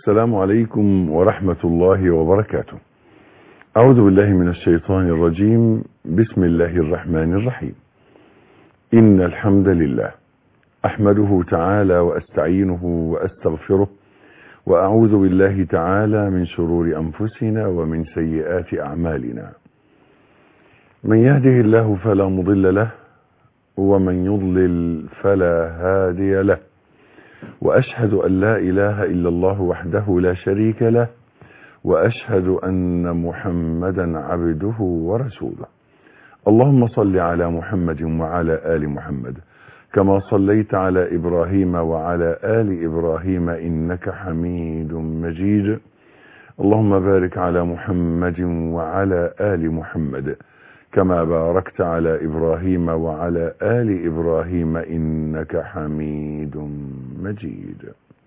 السلام عليكم ورحمة الله وبركاته أعوذ بالله من الشيطان الرجيم بسم الله الرحمن الرحيم إن الحمد لله أحمده تعالى وأستعينه وأستغفره وأعوذ بالله تعالى من شرور أنفسنا ومن سيئات أعمالنا من يهده الله فلا مضل له ومن يضلل فلا هادي له وأشهد أن لا إله إلا الله وحده لا شريك له وأشهد أن محمدا عبده ورسوله اللهم صل على محمد وعلى آل محمد كما صليت على إبراهيم وعلى آل إبراهيم إنك حميد مجيد اللهم بارك على محمد وعلى آل محمد كما باركت على إبراهيم وعلى آل إبراهيم إنك حميد مجيد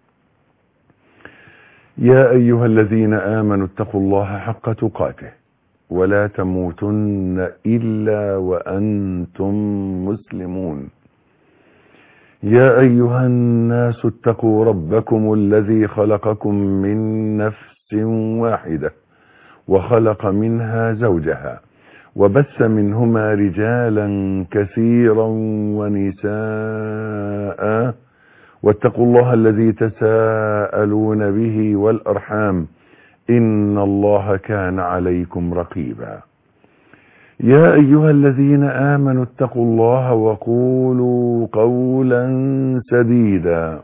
يا أيها الذين آمنوا اتقوا الله حق تقاته ولا تموتن إلا وأنتم مسلمون يا أيها الناس اتقوا ربكم الذي خلقكم من نفس واحدة وخلق منها زوجها وبث منهما رجالا كثيرا ونساء واتقوا الله الذي تساءلون به والأرحام إن الله كان عليكم رقيبا يا أيها الذين آمنوا اتقوا الله وقولوا قولا سديدا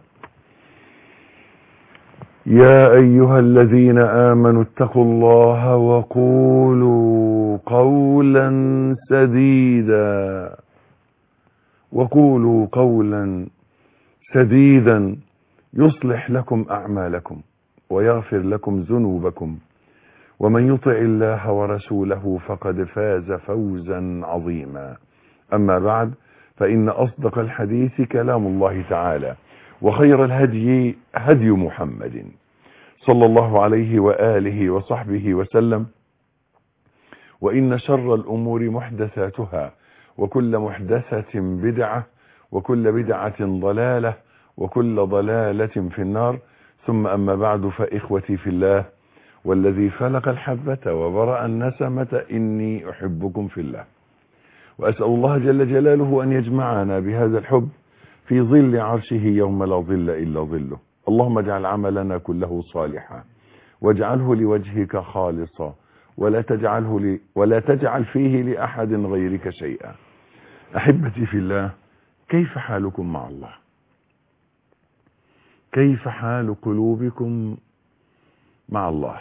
يا أيها الذين آمنوا اتقوا الله وقولوا قولا سديدا وقولوا قولا سديدا يصلح لكم أعمالكم ويغفر لكم ذنوبكم ومن يطع الله ورسوله فقد فاز فوزا عظيما أما بعد فإن أصدق الحديث كلام الله تعالى وخير الهدي هدي محمد صلى الله عليه وآله وصحبه وسلم وإن شر الأمور محدثاتها وكل محدثة بدعة وكل بدعة ضلالة وكل ضلالة في النار ثم أما بعد فإخوتي في الله والذي فلق الحبة وبرأ النسمة إني أحبكم في الله وأسأل الله جل جلاله أن يجمعنا بهذا الحب في ظل عرشه يوم لا ظل إلا ظله اللهم اجعل عملنا كله صالحا واجعله لوجهك خالصا ولا تجعله لي ولا تجعل فيه لأحد غيرك شيئا أحبتي في الله كيف حالكم مع الله كيف حال قلوبكم مع الله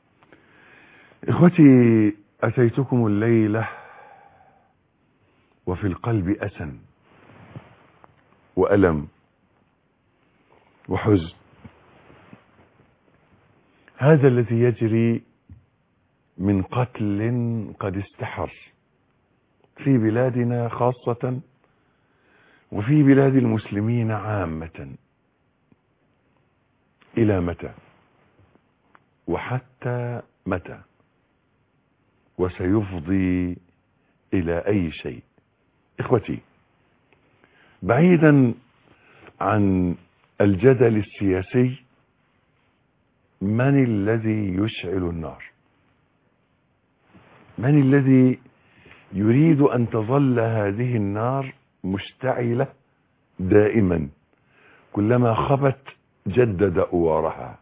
إخوتي أتيتكم الليلة وفي القلب أسن وألم وحزن هذا الذي يجري من قتل قد استحر في بلادنا خاصة وفي بلاد المسلمين عامة إلى متى وحتى متى وسيفضي إلى أي شيء إخوتي بعيدا عن الجدل السياسي من الذي يشعل النار من الذي يريد أن تظل هذه النار مشتعلة دائما كلما خبت جدد أوارها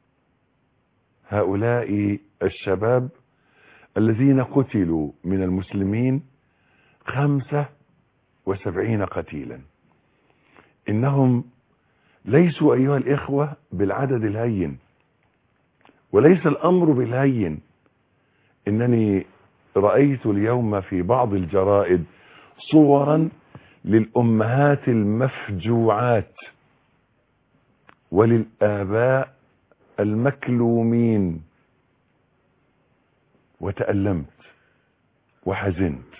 هؤلاء الشباب الذين قتلوا من المسلمين خمسة وسبعين قتيلا إنهم ليسوا أيها الإخوة بالعدد الهين وليس الأمر بالهين إنني رأيت اليوم في بعض الجرائد صورا للأمهات المفجوعات وللآباء المكلومين وتألمت وحزنت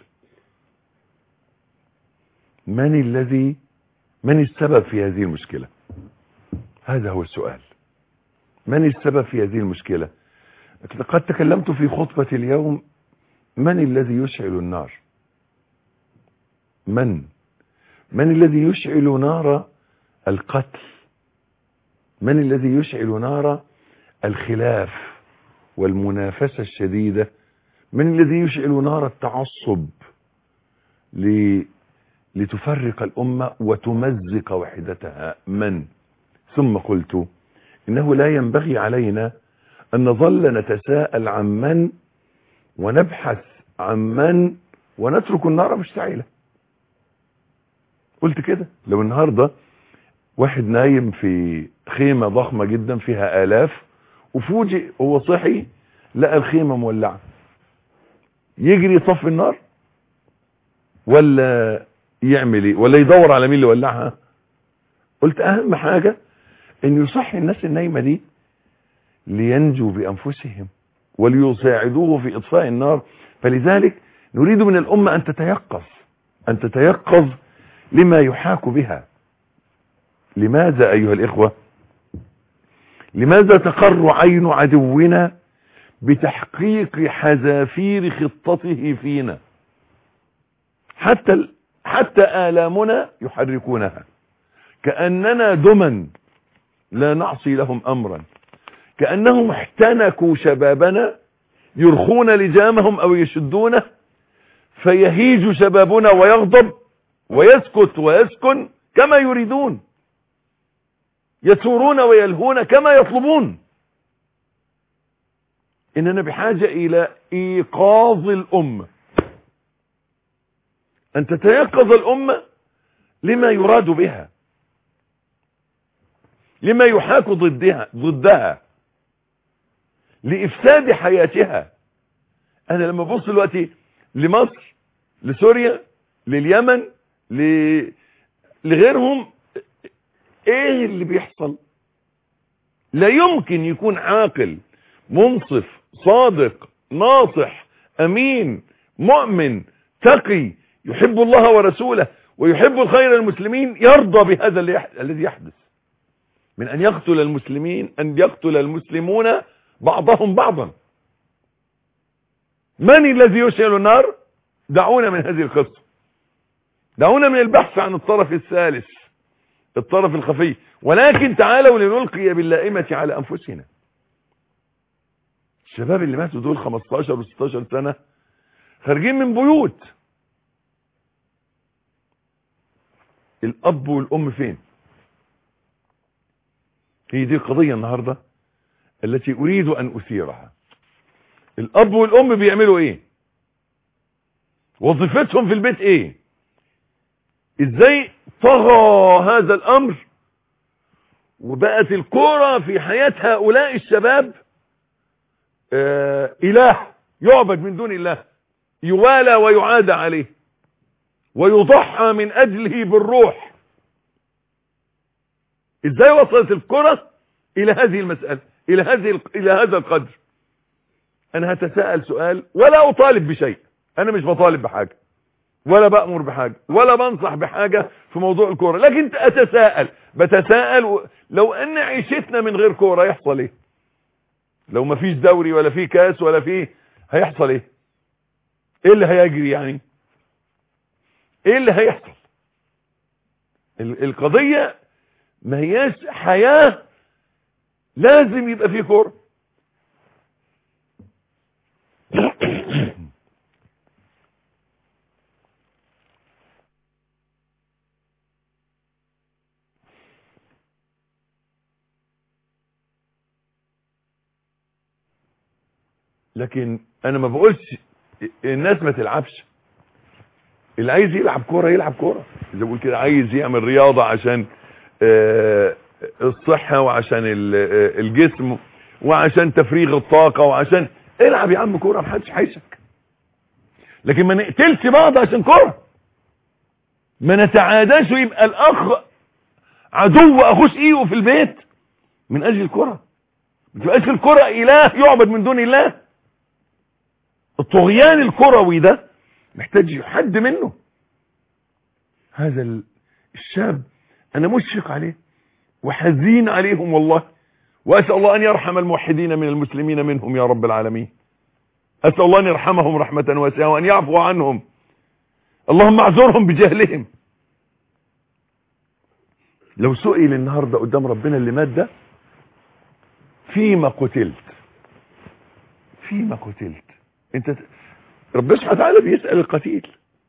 من الذي من السبب في هذه المشكلة هذا هو السؤال من السبب في هذه المشكلة قد تكلمت في خطبة اليوم من الذي يشعل النار من من الذي يشعل نار القتل من الذي يشعل نار الخلاف والمنافسة الشديدة من الذي يشعل نار التعصب ل... لتفرق الأمة وتمزق وحدتها من ثم قلت إنه لا ينبغي علينا أن نظل نتساءل عن من ونبحث عن من ونترك النار مشتعلة قلت كده لو النهاردة واحد نايم في خيمة ضخمة جدا فيها آلاف وفوجئ هو صحي لقى الخيمة مولعة يجري يطفي النار ولا يعمل ايه ولا يدور على مين اللي ولعها قلت اهم حاجة ان يصحي الناس النايمة دي لينجوا بانفسهم وليساعدوه في اطفاء النار فلذلك نريد من الامة ان تتيقظ ان تتيقظ لما يحاك بها لماذا ايها الاخوة لماذا تقر عين عدونا بتحقيق حذافير خطته فينا حتى حتى آلامنا يحركونها كأننا دما لا نعصي لهم أمرا كأنهم احتنكوا شبابنا يرخون لجامهم أو يشدونه فيهيج شبابنا ويغضب ويسكت ويسكن كما يريدون يثورون ويلهون كما يطلبون إننا بحاجة إلى إيقاظ الأمة أن تتيقظ الأمة لما يراد بها لما يحاك ضدها ضدها لإفساد حياتها أنا لما ببص دلوقتي لمصر لسوريا لليمن ل... لغيرهم ايه اللي بيحصل لا يمكن يكون عاقل منصف صادق ناصح امين مؤمن تقي يحب الله ورسوله ويحب الخير المسلمين يرضى بهذا اللي يحدث الذي يحدث من ان يقتل المسلمين ان يقتل المسلمون بعضهم بعضا من الذي يشعل النار دعونا من هذه القصة دعونا من البحث عن الطرف الثالث الطرف الخفي ولكن تعالوا لنلقي باللائمة على أنفسنا الشباب اللي ماتوا دول 15 و 16 سنة خارجين من بيوت الأب والأم فين هي دي القضية النهاردة التي أريد أن أثيرها الأب والأم بيعملوا إيه وظيفتهم في البيت إيه إزاي طغى هذا الأمر وبقت الكرة في حياة هؤلاء الشباب آه إله يعبد من دون الله يوالى ويعاد عليه ويضحى من أجله بالروح ازاي وصلت الكرة الى هذه المسألة الى هذه الى هذا القدر انا هتساءل سؤال ولا اطالب بشيء انا مش بطالب بحاجة ولا بأمر بحاجة ولا بنصح بحاجة في موضوع الكورة لكن اتساءل بتساءل لو ان عيشتنا من غير كورة يحصل ايه لو ما فيش دوري ولا في كاس ولا في هيحصل ايه ايه اللي هيجري يعني ايه اللي هيحصل القضية ما هياش حياة لازم يبقى فيه كورة لكن انا ما بقولش الناس ما تلعبش اللي عايز يلعب كورة يلعب كورة زي بقول كده عايز يعمل رياضة عشان آه الصحة وعشان الجسم وعشان تفريغ الطاقة وعشان العب يا عم كورة محدش حيشك لكن ما نقتلش بعض عشان كورة ما نتعاداش ويبقى الاخ عدو اخوه شقيقه في البيت من اجل الكرة ما تبقاش الكرة اله يعبد من دون الله الطغيان الكروي ده محتاج يحد منه هذا الشاب انا مشفق عليه وحزين عليهم والله واسال الله ان يرحم الموحدين من المسلمين منهم يا رب العالمين اسال الله ان يرحمهم رحمه واسعه وان يعفو عنهم اللهم اعذرهم بجهلهم لو سئل النهارده قدام ربنا اللي مات ده فيما قتلت فيما قتلت انت ربنا سبحانه وتعالى بيسأل القتيل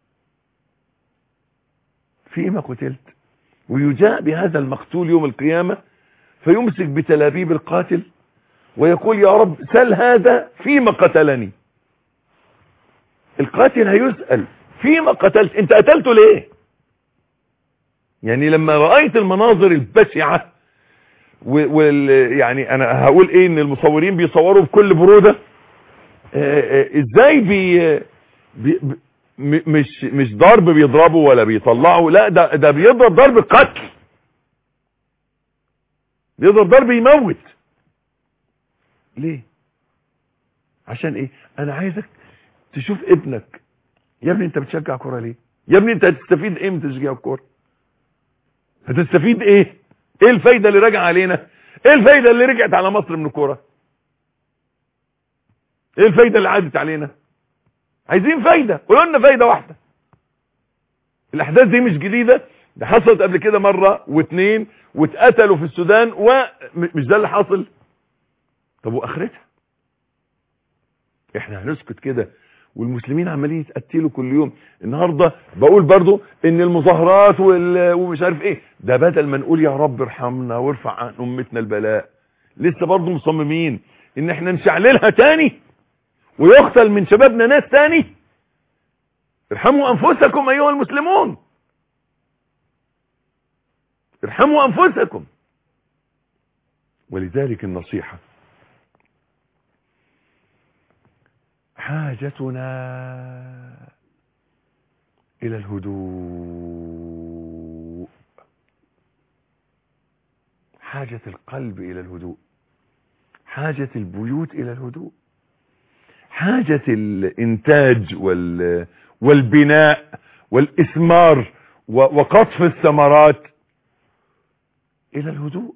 فيما قتلت ويجاء بهذا المقتول يوم القيامة فيمسك بتلابيب القاتل ويقول يا رب سل هذا فيما قتلني القاتل هيسأل فيما قتلت انت قتلته ليه يعني لما رأيت المناظر البشعة وال يعني انا هقول ايه ان المصورين بيصوروا بكل برودة اه اه ازاي بي, بي, بي مش مش ضرب بيضربه ولا بيطلعه لا ده ده بيضرب ضرب قتل بيضرب ضرب يموت ليه عشان ايه انا عايزك تشوف ابنك يا ابني انت بتشجع كوره ليه يا ابني انت هتستفيد ايه من تشجيع الكوره هتستفيد ايه ايه الفايده اللي راجع علينا ايه الفايده اللي رجعت على مصر من الكوره ايه الفايده اللي عادت علينا عايزين فايده قولوا لنا فايده واحده الاحداث دي مش جديده ده حصلت قبل كده مره واثنين واتقتلوا في السودان ومش ده اللي حاصل طب واخرتها احنا هنسكت كده والمسلمين عمالين يتقتلوا كل يوم النهارده بقول برضو ان المظاهرات ومش عارف ايه ده بدل ما نقول يا رب ارحمنا وارفع عن امتنا البلاء لسه برضو مصممين ان احنا نشعللها تاني ويقتل من شبابنا ناس تاني ارحموا انفسكم ايها المسلمون ارحموا انفسكم ولذلك النصيحة حاجتنا الى الهدوء حاجة القلب الى الهدوء حاجة البيوت الى الهدوء حاجة الانتاج وال والبناء والاثمار وقطف الثمرات الى الهدوء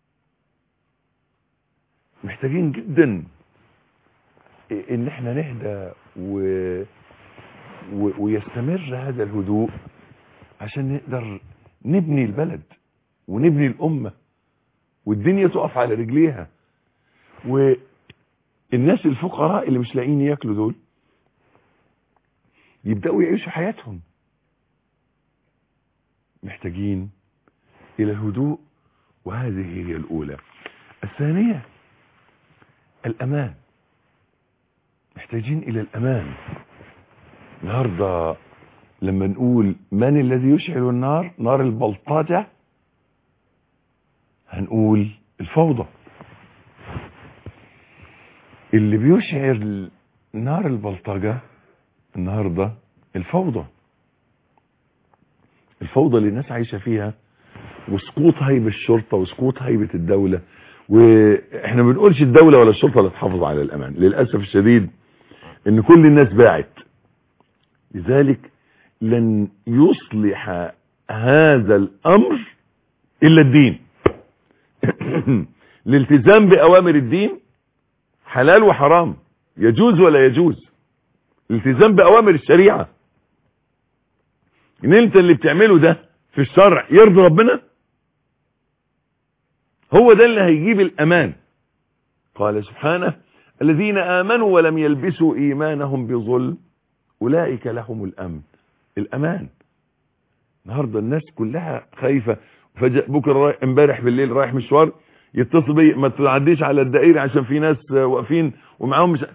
محتاجين جدا ان احنا نهدى و... و... ويستمر هذا الهدوء عشان نقدر نبني البلد ونبني الامة والدنيا تقف على رجليها والناس الفقراء اللي مش لاقيين ياكلوا دول يبدأوا يعيشوا حياتهم محتاجين الى الهدوء وهذه هي الاولى الثانية الامان محتاجين الى الامان النهارده لما نقول من الذي يشعل النار نار البلطجة هنقول الفوضى اللي بيشعل نار البلطجة النهاردة الفوضى الفوضى اللي الناس عايشة فيها وسقوط هيبة الشرطة وسقوط هيبة الدولة واحنا ما بنقولش الدولة ولا الشرطة اللي تحافظ على الامان للأسف الشديد ان كل الناس باعت لذلك لن يصلح هذا الامر الا الدين الالتزام باوامر الدين حلال وحرام يجوز ولا يجوز الالتزام باوامر الشريعة ان انت اللي بتعمله ده في الشرع يرضي ربنا هو ده اللي هيجيب الامان قال سبحانه الذين آمنوا ولم يلبسوا إيمانهم بظلم أولئك لهم الأمن الأمان النهاردة الناس كلها خايفة فجأة بكرة امبارح بالليل رايح مشوار يتصل بي ما تعديش على الدائرة عشان في ناس واقفين ومعاهم مش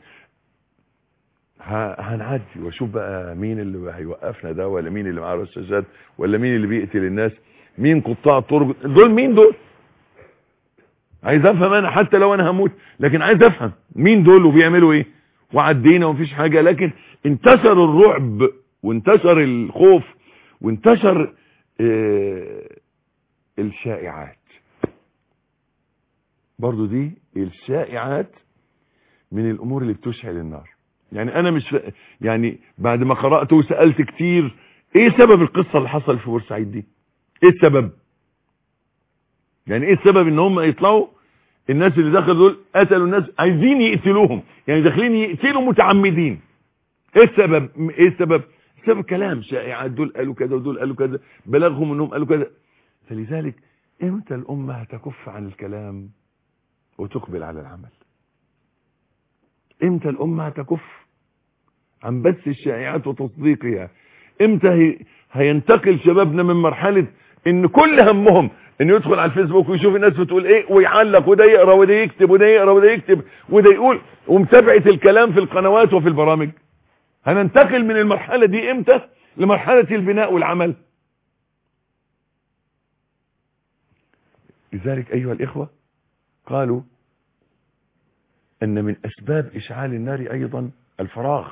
هنعدي واشوف بقى مين اللي هيوقفنا ده ولا مين اللي معاه رشاشات ولا مين اللي بيقتل الناس مين قطاع الطرق دول مين دول عايز افهم انا حتى لو انا هموت لكن عايز افهم مين دول وبيعملوا ايه وعدينا ومفيش حاجة لكن انتشر الرعب وانتشر الخوف وانتشر اه الشائعات برضو دي الشائعات من الامور اللي بتشعل النار يعني انا مش يعني بعد ما قرأت وسألت كتير ايه سبب القصة اللي حصل في بورسعيد دي ايه السبب يعني ايه السبب ان هم يطلعوا الناس اللي دخلوا دول قتلوا الناس عايزين يقتلوهم يعني داخلين يقتلوا متعمدين ايه السبب ايه السبب السبب كلام شائعات دول قالوا كذا ودول قالوا كذا بلغهم انهم قالوا كذا فلذلك امتى الامه هتكف عن الكلام وتقبل على العمل امتى الامة هتكف عن بث الشائعات وتصديقها امتى هي هينتقل شبابنا من مرحلة ان كل همهم انه يدخل على الفيسبوك ويشوف الناس بتقول ايه ويعلق وده يقرا وده يكتب وده يقرا وده يكتب وده يقول ومتابعه الكلام في القنوات وفي البرامج هننتقل من المرحلة دي امتى لمرحلة البناء والعمل لذلك ايها الاخوة قالوا ان من اسباب اشعال النار ايضا الفراغ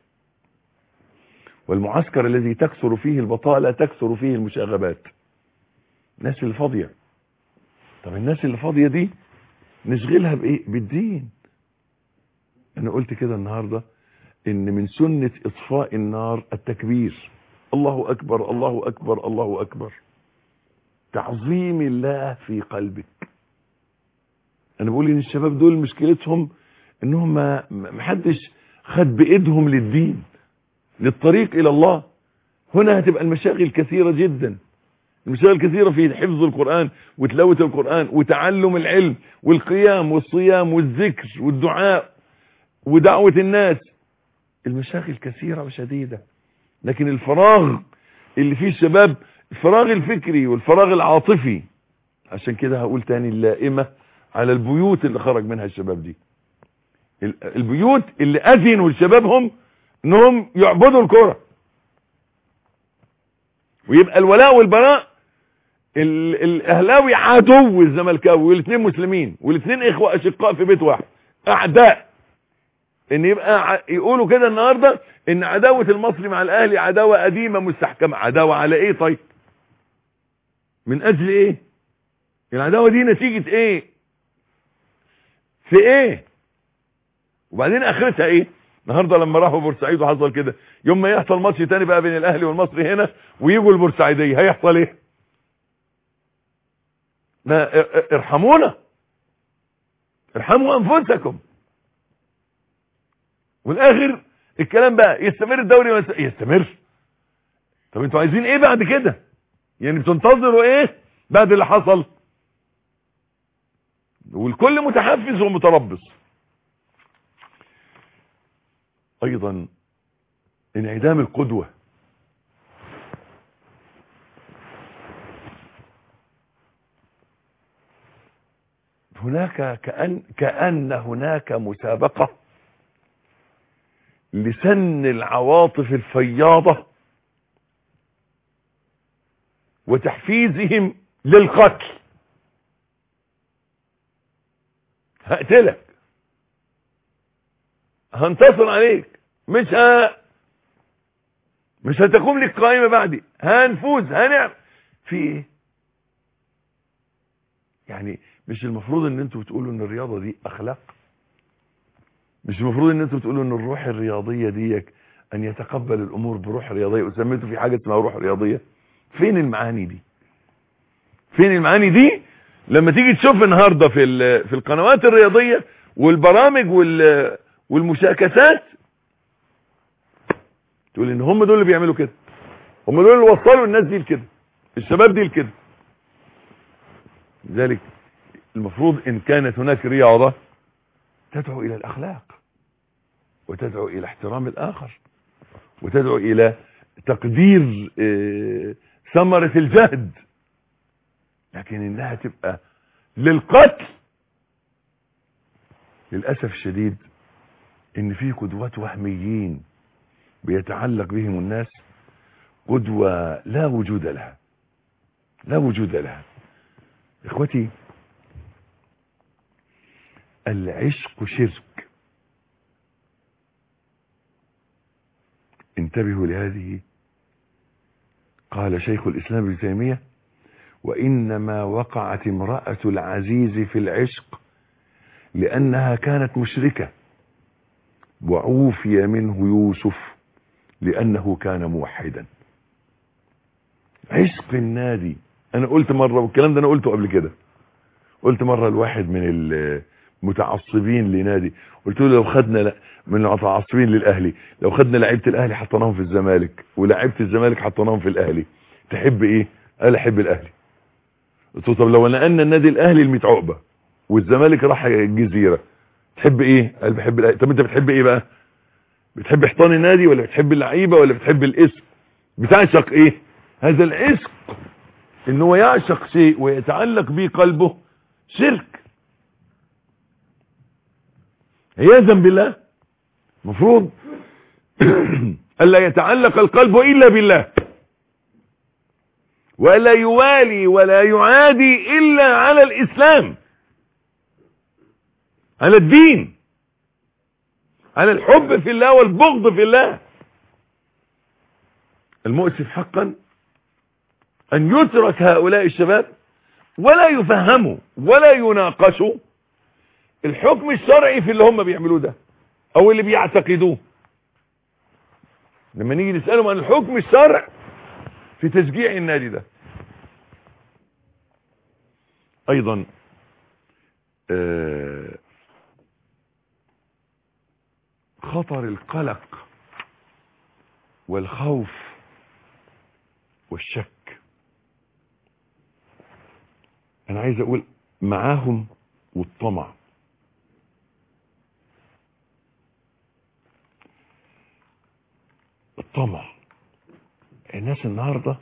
والمعسكر الذي تكثر فيه البطالة تكثر فيه المشاغبات الناس اللي فاضية طب الناس اللي فاضية دي نشغلها بايه بالدين انا قلت كده النهاردة ان من سنة اطفاء النار التكبير الله اكبر الله اكبر الله اكبر تعظيم الله في قلبك انا بقول ان الشباب دول مشكلتهم انهم ما محدش خد بايدهم للدين للطريق الى الله هنا هتبقى المشاغل كثيرة جدا المشاغل كثيرة في حفظ القرآن وتلاوة القرآن وتعلم العلم والقيام والصيام والذكر والدعاء ودعوة الناس المشاغل كثيرة وشديدة لكن الفراغ اللي فيه الشباب الفراغ الفكري والفراغ العاطفي عشان كده هقول تاني اللائمة على البيوت اللي خرج منها الشباب دي البيوت اللي اذنوا لشبابهم انهم يعبدوا الكرة ويبقى الولاء والبراء الاهلاوي عدو الزملكاوي والاثنين مسلمين والاثنين اخوة اشقاء في بيت واحد اعداء ان يبقى يقولوا كده النهاردة ان عداوة المصري مع الاهلي عداوة قديمة مستحكمة عداوة على ايه طيب من اجل ايه العداوة دي نتيجة ايه في ايه وبعدين اخرتها ايه النهارده لما راحوا بورسعيد وحصل كده يوم ما يحصل ماتش تاني بقى بين الاهلي والمصري هنا ويجوا البورسعيديه هيحصل ايه ما ارحمونا ارحموا انفسكم والاخر الكلام بقى يستمر الدوري ويست... يستمر طب انتوا عايزين ايه بعد كده يعني بتنتظروا ايه بعد اللي حصل والكل متحفز ومتربص ايضا انعدام القدوة هناك كأن, كأن هناك مسابقة لسن العواطف الفياضة وتحفيزهم للقتل هقتلك هنتصر عليك مش ها مش هتقوم لك قائمة بعدي هنفوز هنعمل في ايه يعني مش المفروض ان انتوا بتقولوا ان الرياضة دي اخلاق مش المفروض ان انتوا بتقولوا ان الروح الرياضية ديك ان يتقبل الامور بروح رياضية وسميتوا في حاجة اسمها روح رياضية فين المعاني دي فين المعاني دي لما تيجي تشوف النهاردة في في القنوات الرياضية والبرامج وال والمشاكسات تقول ان هم دول اللي بيعملوا كده هم دول اللي وصلوا الناس دي لكده الشباب دي لكده لذلك المفروض ان كانت هناك رياضة تدعو الى الاخلاق وتدعو الى احترام الاخر وتدعو الى تقدير ثمرة الجهد لكن انها تبقى للقتل للأسف الشديد ان في قدوات وهميين بيتعلق بهم الناس قدوة لا وجود لها لا وجود لها اخوتي العشق شرك انتبهوا لهذه قال شيخ الاسلام ابن تيميه وانما وقعت امراه العزيز في العشق لانها كانت مشركه وعوفي منه يوسف لانه كان موحدا عشق النادي انا قلت مرة والكلام ده انا قلته قبل كده قلت مرة الواحد من المتعصبين لنادي قلت له لو خدنا من المتعصبين للاهلي لو خدنا لعيبه الاهلي حطيناهم في الزمالك ولعيبه الزمالك حطيناهم في الاهلي تحب ايه قال احب الاهلي قلت له طب لو نقلنا النادي الاهلي ل عقبه والزمالك راح الجزيرة تحب ايه قال بحب الأهلي طب انت بتحب ايه بقى بتحب حيطان النادي ولا بتحب اللعيبة ولا بتحب الاسم بتعشق ايه هذا العشق ان هو يعشق شيء ويتعلق به قلبه شرك عياذا بالله مفروض الا يتعلق القلب الا بالله ولا يوالي ولا يعادي الا على الاسلام على الدين على الحب في الله والبغض في الله المؤسف حقا ان يترك هؤلاء الشباب ولا يفهموا ولا يناقشوا الحكم الشرعي في اللي هم بيعملوه ده او اللي بيعتقدوه لما نيجي نسألهم عن الحكم الشرع في تشجيع النادي ده ايضا آه خطر القلق والخوف والشك انا عايز اقول معاهم والطمع الطمع الناس النهاردة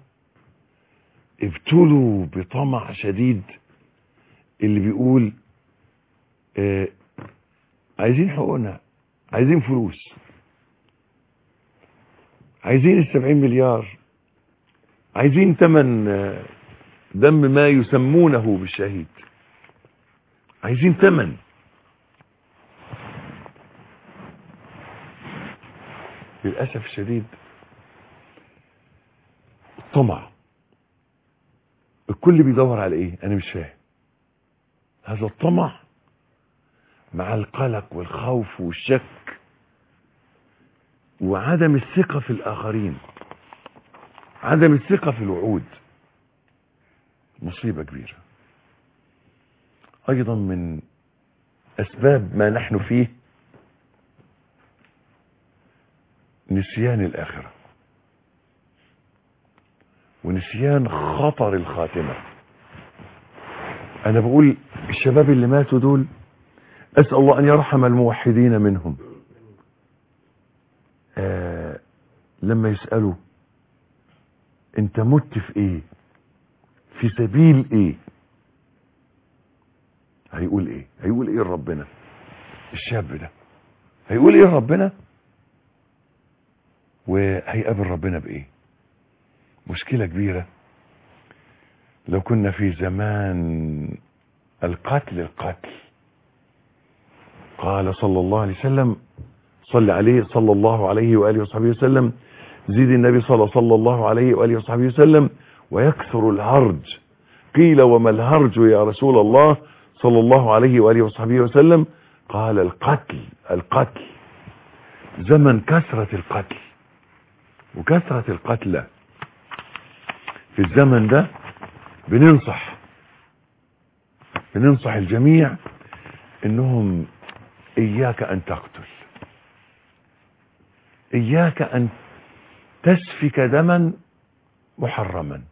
ابتلوا بطمع شديد اللي بيقول آه عايزين حقوقنا عايزين فلوس عايزين السبعين مليار عايزين تمن آه دم ما يسمونه بالشهيد عايزين تمن للأسف الشديد الطمع الكل بيدور على ايه انا مش فاهم هذا الطمع مع القلق والخوف والشك وعدم الثقة في الآخرين عدم الثقة في الوعود مصيبة كبيرة أيضا من أسباب ما نحن فيه نسيان الآخرة ونسيان خطر الخاتمة أنا بقول الشباب اللي ماتوا دول أسأل الله أن يرحم الموحدين منهم آه لما يسألوا أنت مت في إيه في سبيل إيه هيقول إيه هيقول إيه ربنا الشاب ده هيقول إيه ربنا وهيقابل ربنا بايه مشكلة كبيرة لو كنا في زمان القتل القتل قال صلى الله عليه وسلم صلى عليه صلى الله عليه وآله وصحبه وسلم زيد النبي صلى, صلى الله عليه وآله وصحبه وسلم ويكثر الهرج قيل وما الهرج يا رسول الله صلى الله عليه وآله وصحبه وسلم قال القتل القتل زمن كثرة القتل وكثرة القتلى في الزمن ده بننصح بننصح الجميع انهم اياك ان تقتل اياك ان تسفك دما محرما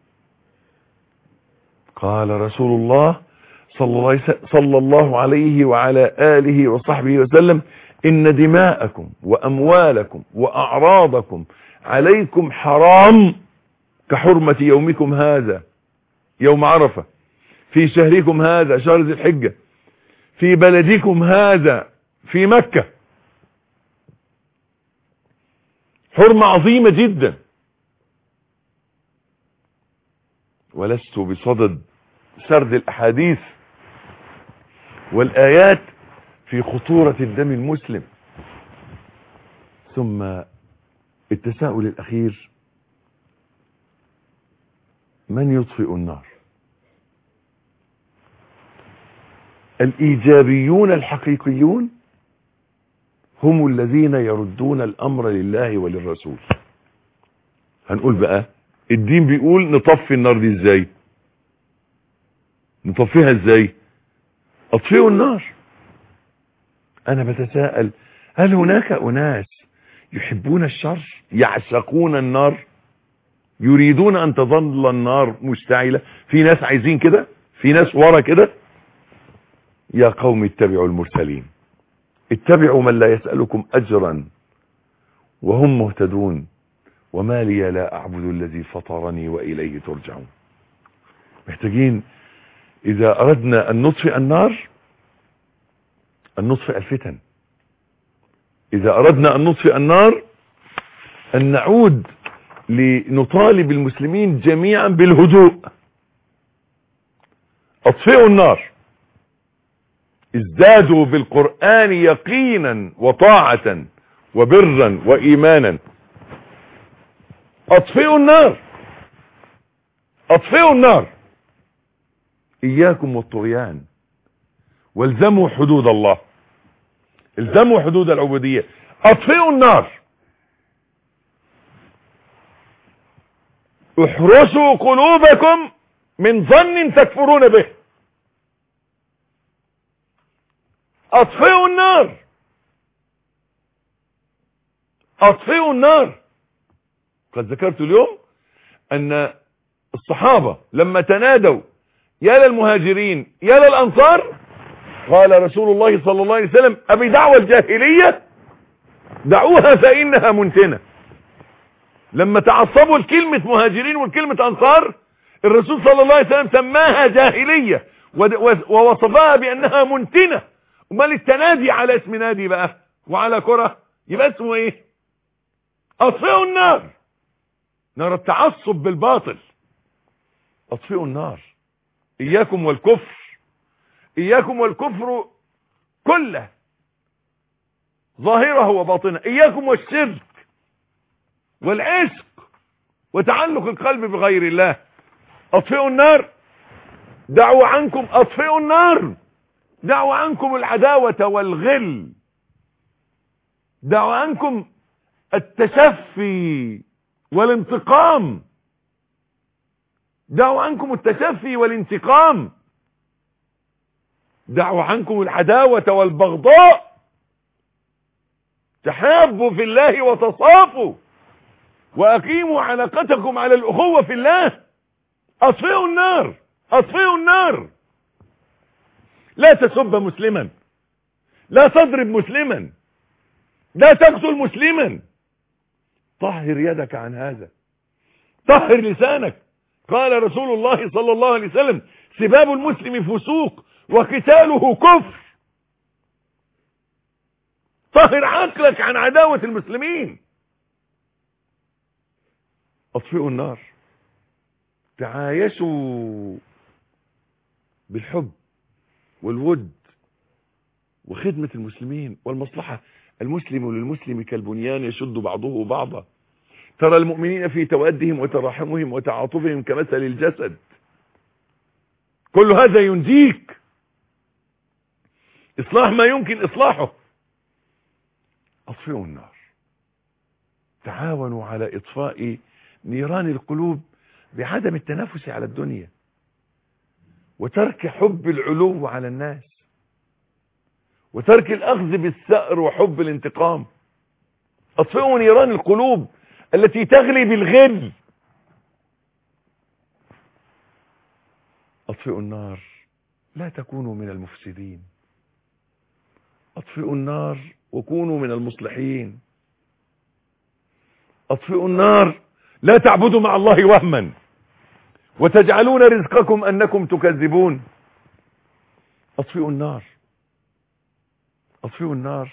قال رسول الله صلى الله عليه وعلى آله وصحبه وسلم إن دماءكم وأموالكم وأعراضكم عليكم حرام كحرمة يومكم هذا يوم عرفة في شهركم هذا شهر ذي الحجة في بلدكم هذا في مكة حرمة عظيمة جدا ولست بصدد سرد الأحاديث والآيات في خطورة الدم المسلم ثم التساؤل الأخير من يطفئ النار الإيجابيون الحقيقيون هم الذين يردون الأمر لله وللرسول هنقول بقى الدين بيقول نطفي النار دي ازاي نطفيها ازاي اطفئوا النار انا بتساءل هل هناك اناس يحبون الشر يعشقون النار يريدون ان تظل النار مشتعلة في ناس عايزين كده في ناس ورا كده يا قوم اتبعوا المرسلين اتبعوا من لا يسألكم أجرا وهم مهتدون وما لي لا أعبد الذي فطرني وإليه ترجعون محتاجين إذا أردنا أن نطفئ النار أن نطفئ الفتن إذا أردنا أن نطفئ النار أن نعود لنطالب المسلمين جميعا بالهدوء أطفئوا النار ازدادوا بالقرآن يقينا وطاعة وبرا وإيمانا أطفئوا النار أطفئوا النار إياكم والطغيان والزموا حدود الله الزموا حدود العبودية أطفئوا النار احرسوا قلوبكم من ظن تكفرون به اطفئوا النار اطفئوا النار قد ذكرت اليوم ان الصحابة لما تنادوا يا للمهاجرين يا للانصار قال رسول الله صلى الله عليه وسلم ابي دعوة الجاهلية دعوها فانها منتنة لما تعصبوا الكلمة مهاجرين والكلمة انصار الرسول صلى الله عليه وسلم سماها جاهلية ووصفها بانها منتنة امال التنادي على اسم نادي بقى وعلى كرة يبقى اسمه ايه اطفئوا النار نار التعصب بالباطل اطفئوا النار اياكم والكفر اياكم والكفر كله ظاهره وباطنه اياكم والشرك والعشق وتعلق القلب بغير الله اطفئوا النار دعوا عنكم اطفئوا النار دعوا عنكم العداوة والغل دعوا عنكم التشفي والانتقام دعوا عنكم التشفي والانتقام دعوا عنكم العداوة والبغضاء تحابوا في الله وتصافوا واقيموا علاقتكم على الاخوة في الله اطفئوا النار اطفئوا النار لا تسب مسلما لا تضرب مسلما لا تقتل مسلما طهر يدك عن هذا طهر لسانك قال رسول الله صلى الله عليه وسلم سباب المسلم فسوق وقتاله كفر طهر عقلك عن عداوة المسلمين اطفئوا النار تعايشوا بالحب والود وخدمة المسلمين والمصلحة المسلم للمسلم كالبنيان يشد بعضه بعضا ترى المؤمنين في توادهم وتراحمهم وتعاطفهم كمثل الجسد كل هذا ينجيك اصلاح ما يمكن اصلاحه اطفئوا النار تعاونوا على اطفاء نيران القلوب بعدم التنافس على الدنيا وترك حب العلو على الناس وترك الاخذ بالثأر وحب الانتقام اطفئوا نيران القلوب التي تغلي بالغل اطفئوا النار لا تكونوا من المفسدين اطفئوا النار وكونوا من المصلحين اطفئوا النار لا تعبدوا مع الله وهما وتجعلون رزقكم انكم تكذبون اطفئوا النار اطفئوا النار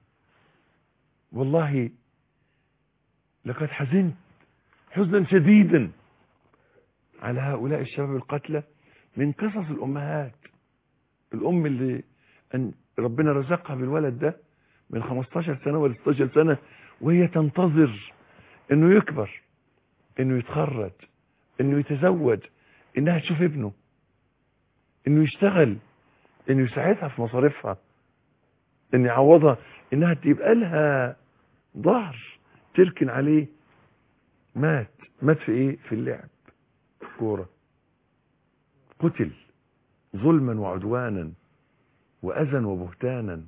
والله لقد حزنت حزنا شديدا على هؤلاء الشباب القتلى من قصص الامهات الام اللي أن ربنا رزقها بالولد ده من 15 سنة ولا 16 سنة وهي تنتظر انه يكبر انه يتخرج انه يتزوج انها تشوف ابنه انه يشتغل انه يساعدها في مصاريفها ان يعوضها انها تبقى لها ظهر تركن عليه مات مات في ايه في اللعب كوره قتل ظلما وعدوانا واذى وبهتانا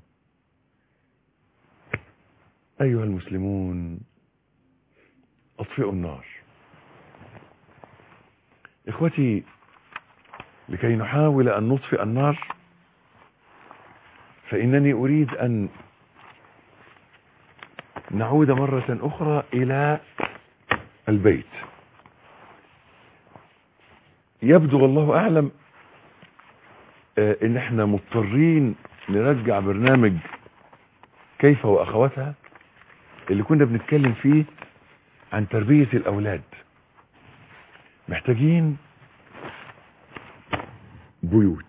ايها المسلمون اطفئوا النار اخوتي لكي نحاول ان نطفئ النار فإنني أريد أن نعود مرة أخرى إلى البيت يبدو والله أعلم آه، إن احنا مضطرين نرجع برنامج كيف وأخواتها اللي كنا بنتكلم فيه عن تربية الأولاد محتاجين بيوت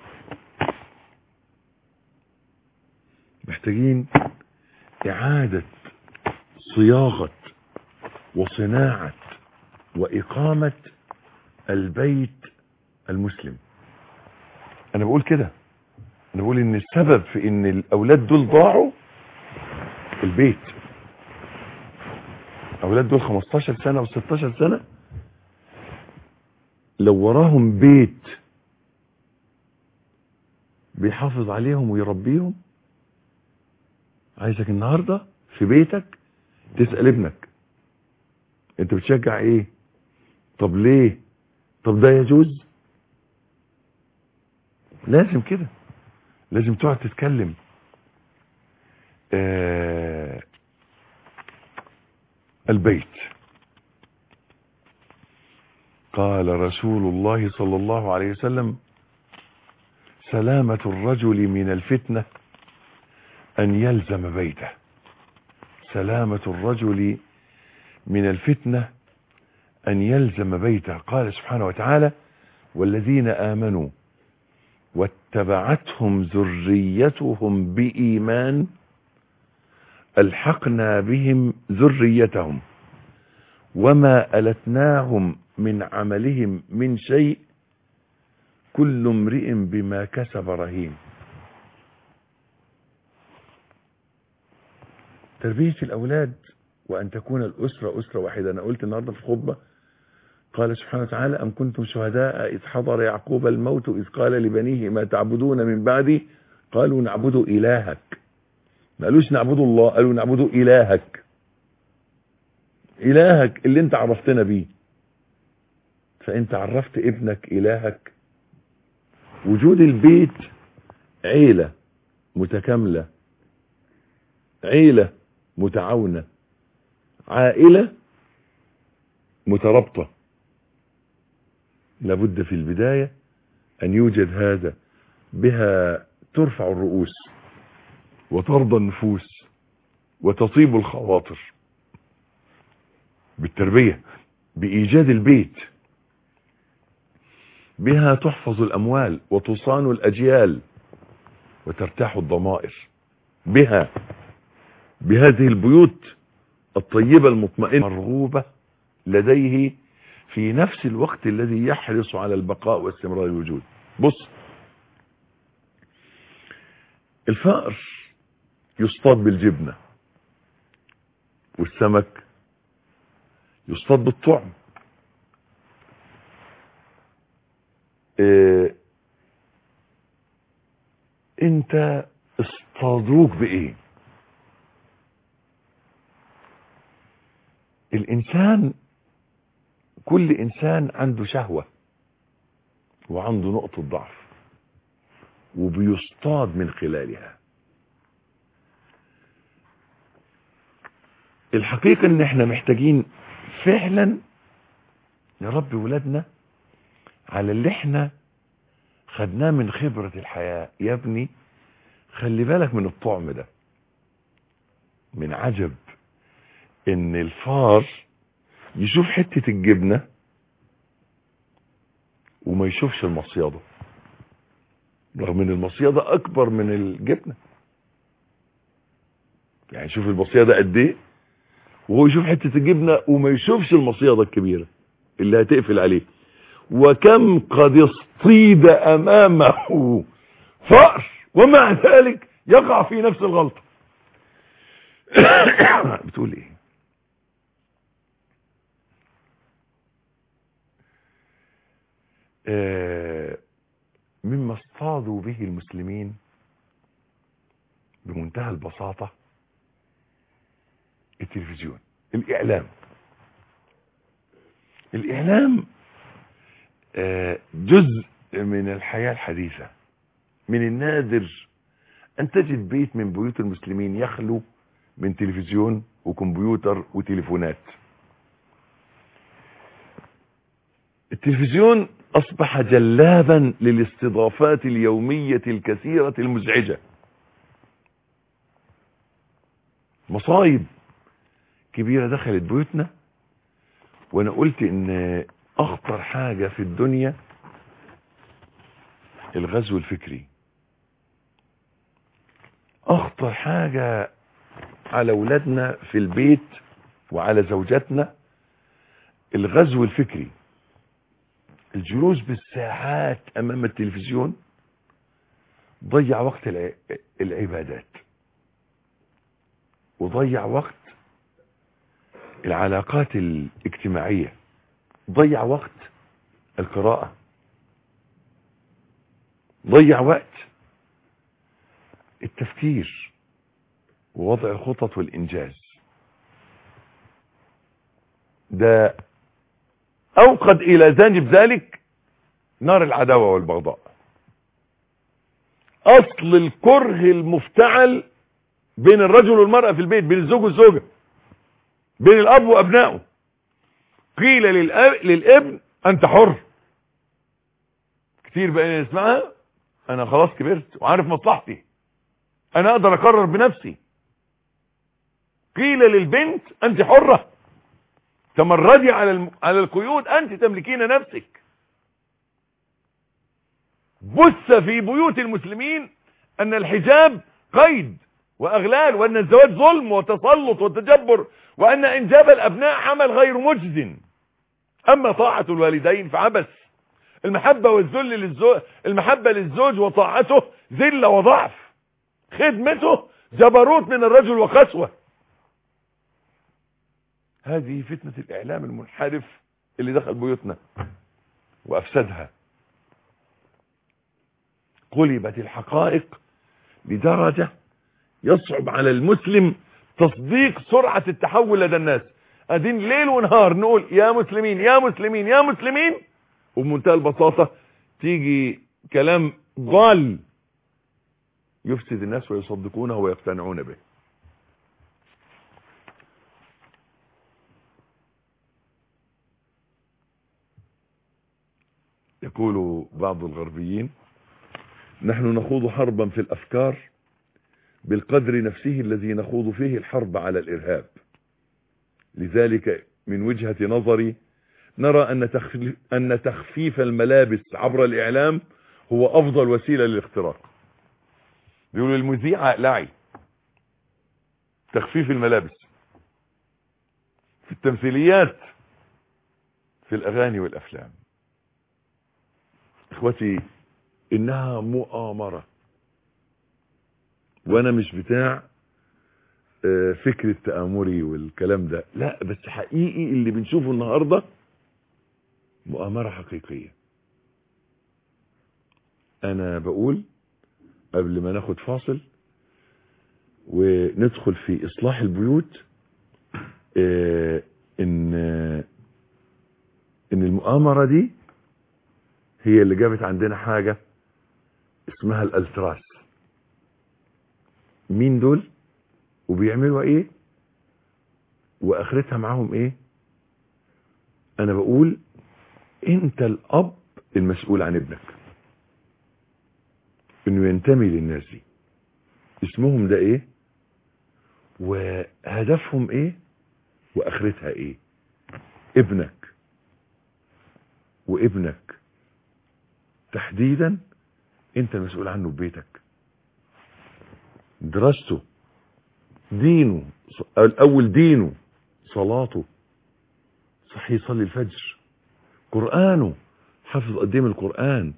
محتاجين إعادة صياغة وصناعة وإقامة البيت المسلم أنا بقول كده أنا بقول إن السبب في إن الأولاد دول ضاعوا البيت أولاد دول 15 سنة و16 سنة لو وراهم بيت بيحافظ عليهم ويربيهم عايزك النهاردة في بيتك تسأل ابنك انت بتشجع ايه طب ليه طب ده يجوز لازم كده لازم تقعد تتكلم آه البيت قال رسول الله صلى الله عليه وسلم سلامة الرجل من الفتنة أن يلزم بيته سلامة الرجل من الفتنة أن يلزم بيته قال سبحانه وتعالى والذين آمنوا واتبعتهم ذريتهم بإيمان ألحقنا بهم ذريتهم وما ألتناهم من عملهم من شيء كل امرئ بما كسب رهين تربية الأولاد وأن تكون الأسرة أسرة واحدة أنا قلت النهاردة في الخطبة قال سبحانه وتعالى أم كنتم شهداء إذ حضر يعقوب الموت إذ قال لبنيه ما تعبدون من بعدي قالوا نعبد إلهك ما قالوش نعبد الله قالوا نعبد إلهك إلهك اللي انت عرفتنا بيه فانت عرفت ابنك إلهك وجود البيت عيلة متكاملة عيلة متعاونة عائلة مترابطة لابد في البداية أن يوجد هذا بها ترفع الرؤوس وترضى النفوس وتطيب الخواطر بالتربية بإيجاد البيت بها تحفظ الأموال وتصان الأجيال وترتاح الضمائر بها بهذه البيوت الطيبة المطمئنة مرغوبة لديه في نفس الوقت الذي يحرص على البقاء واستمرار الوجود بص الفأر يصطاد بالجبنة والسمك يصطاد بالطعم إيه انت اصطادوك بايه الانسان كل انسان عنده شهوة وعنده نقطة ضعف وبيصطاد من خلالها الحقيقة ان احنا محتاجين فعلا نربي ولادنا على اللي احنا خدناه من خبرة الحياة يا ابني خلي بالك من الطعم ده من عجب ان الفار يشوف حتة الجبنة وما يشوفش المصيادة رغم ان المصيادة اكبر من الجبنة يعني شوف المصيادة قد ايه وهو يشوف حتة الجبنة وما يشوفش المصيادة الكبيرة اللي هتقفل عليه وكم قد اصطيد امامه فأر ومع ذلك يقع في نفس الغلطة بتقول ايه آه مما اصطادوا به المسلمين بمنتهى البساطة التلفزيون الإعلام الإعلام آه جزء من الحياة الحديثة من النادر أن تجد بيت من بيوت المسلمين يخلو من تلفزيون وكمبيوتر وتليفونات التلفزيون أصبح جلابا للاستضافات اليومية الكثيرة المزعجة مصايب كبيرة دخلت بيوتنا وانا قلت ان اخطر حاجة في الدنيا الغزو الفكري اخطر حاجة على اولادنا في البيت وعلى زوجاتنا الغزو الفكري الجلوس بالساعات امام التلفزيون ضيع وقت الع- العبادات وضيع وقت العلاقات الاجتماعية ضيع وقت القراءة ضيع وقت التفكير ووضع الخطط والإنجاز ده أوقد إلى جانب ذلك نار العداوة والبغضاء أصل الكره المفتعل بين الرجل والمرأة في البيت بين الزوج والزوجة بين الأب وأبنائه قيل للأب للابن أنت حر كتير بقى نسمعها أنا خلاص كبرت وعارف مصلحتي أنا أقدر أقرر بنفسي قيل للبنت أنت حرة تمردي على الم... على القيود أنت تملكين نفسك بث في بيوت المسلمين أن الحجاب قيد وأغلال وأن الزواج ظلم وتسلط وتجبر وأن إنجاب الأبناء عمل غير مجز أما طاعة الوالدين فعبث المحبة والذل للزوج المحبة للزوج وطاعته ذلة وضعف خدمته جبروت من الرجل وقسوة هذه فتنة الإعلام المنحرف اللي دخل بيوتنا وأفسدها قلبت الحقائق لدرجة يصعب على المسلم تصديق سرعة التحول لدى الناس ادين ليل ونهار نقول يا مسلمين يا مسلمين يا مسلمين وبمنتهى البساطة تيجي كلام ضال يفسد الناس ويصدقونه ويقتنعون به يقول بعض الغربيين نحن نخوض حربا في الأفكار بالقدر نفسه الذي نخوض فيه الحرب على الإرهاب لذلك من وجهة نظري نرى أن تخفيف, أن تخفيف الملابس عبر الإعلام هو أفضل وسيلة للاختراق بيقولوا المذيع لعي تخفيف الملابس في التمثيليات في الأغاني والأفلام إخوتي إنها مؤامرة وانا مش بتاع فكر التآمري والكلام ده لا بس حقيقي اللي بنشوفه النهاردة مؤامرة حقيقية انا بقول قبل ما ناخد فاصل وندخل في اصلاح البيوت ان ان المؤامرة دي هي اللي جابت عندنا حاجة اسمها الالتراس مين دول وبيعملوا ايه واخرتها معاهم ايه انا بقول انت الاب المسؤول عن ابنك انه ينتمي للناس دي اسمهم ده ايه وهدفهم ايه واخرتها ايه ابنك وابنك تحديدا انت المسؤول عنه ببيتك دراسته دينه الاول دينه صلاته صحي يصلي الفجر قرآنه حفظ قديم القرآن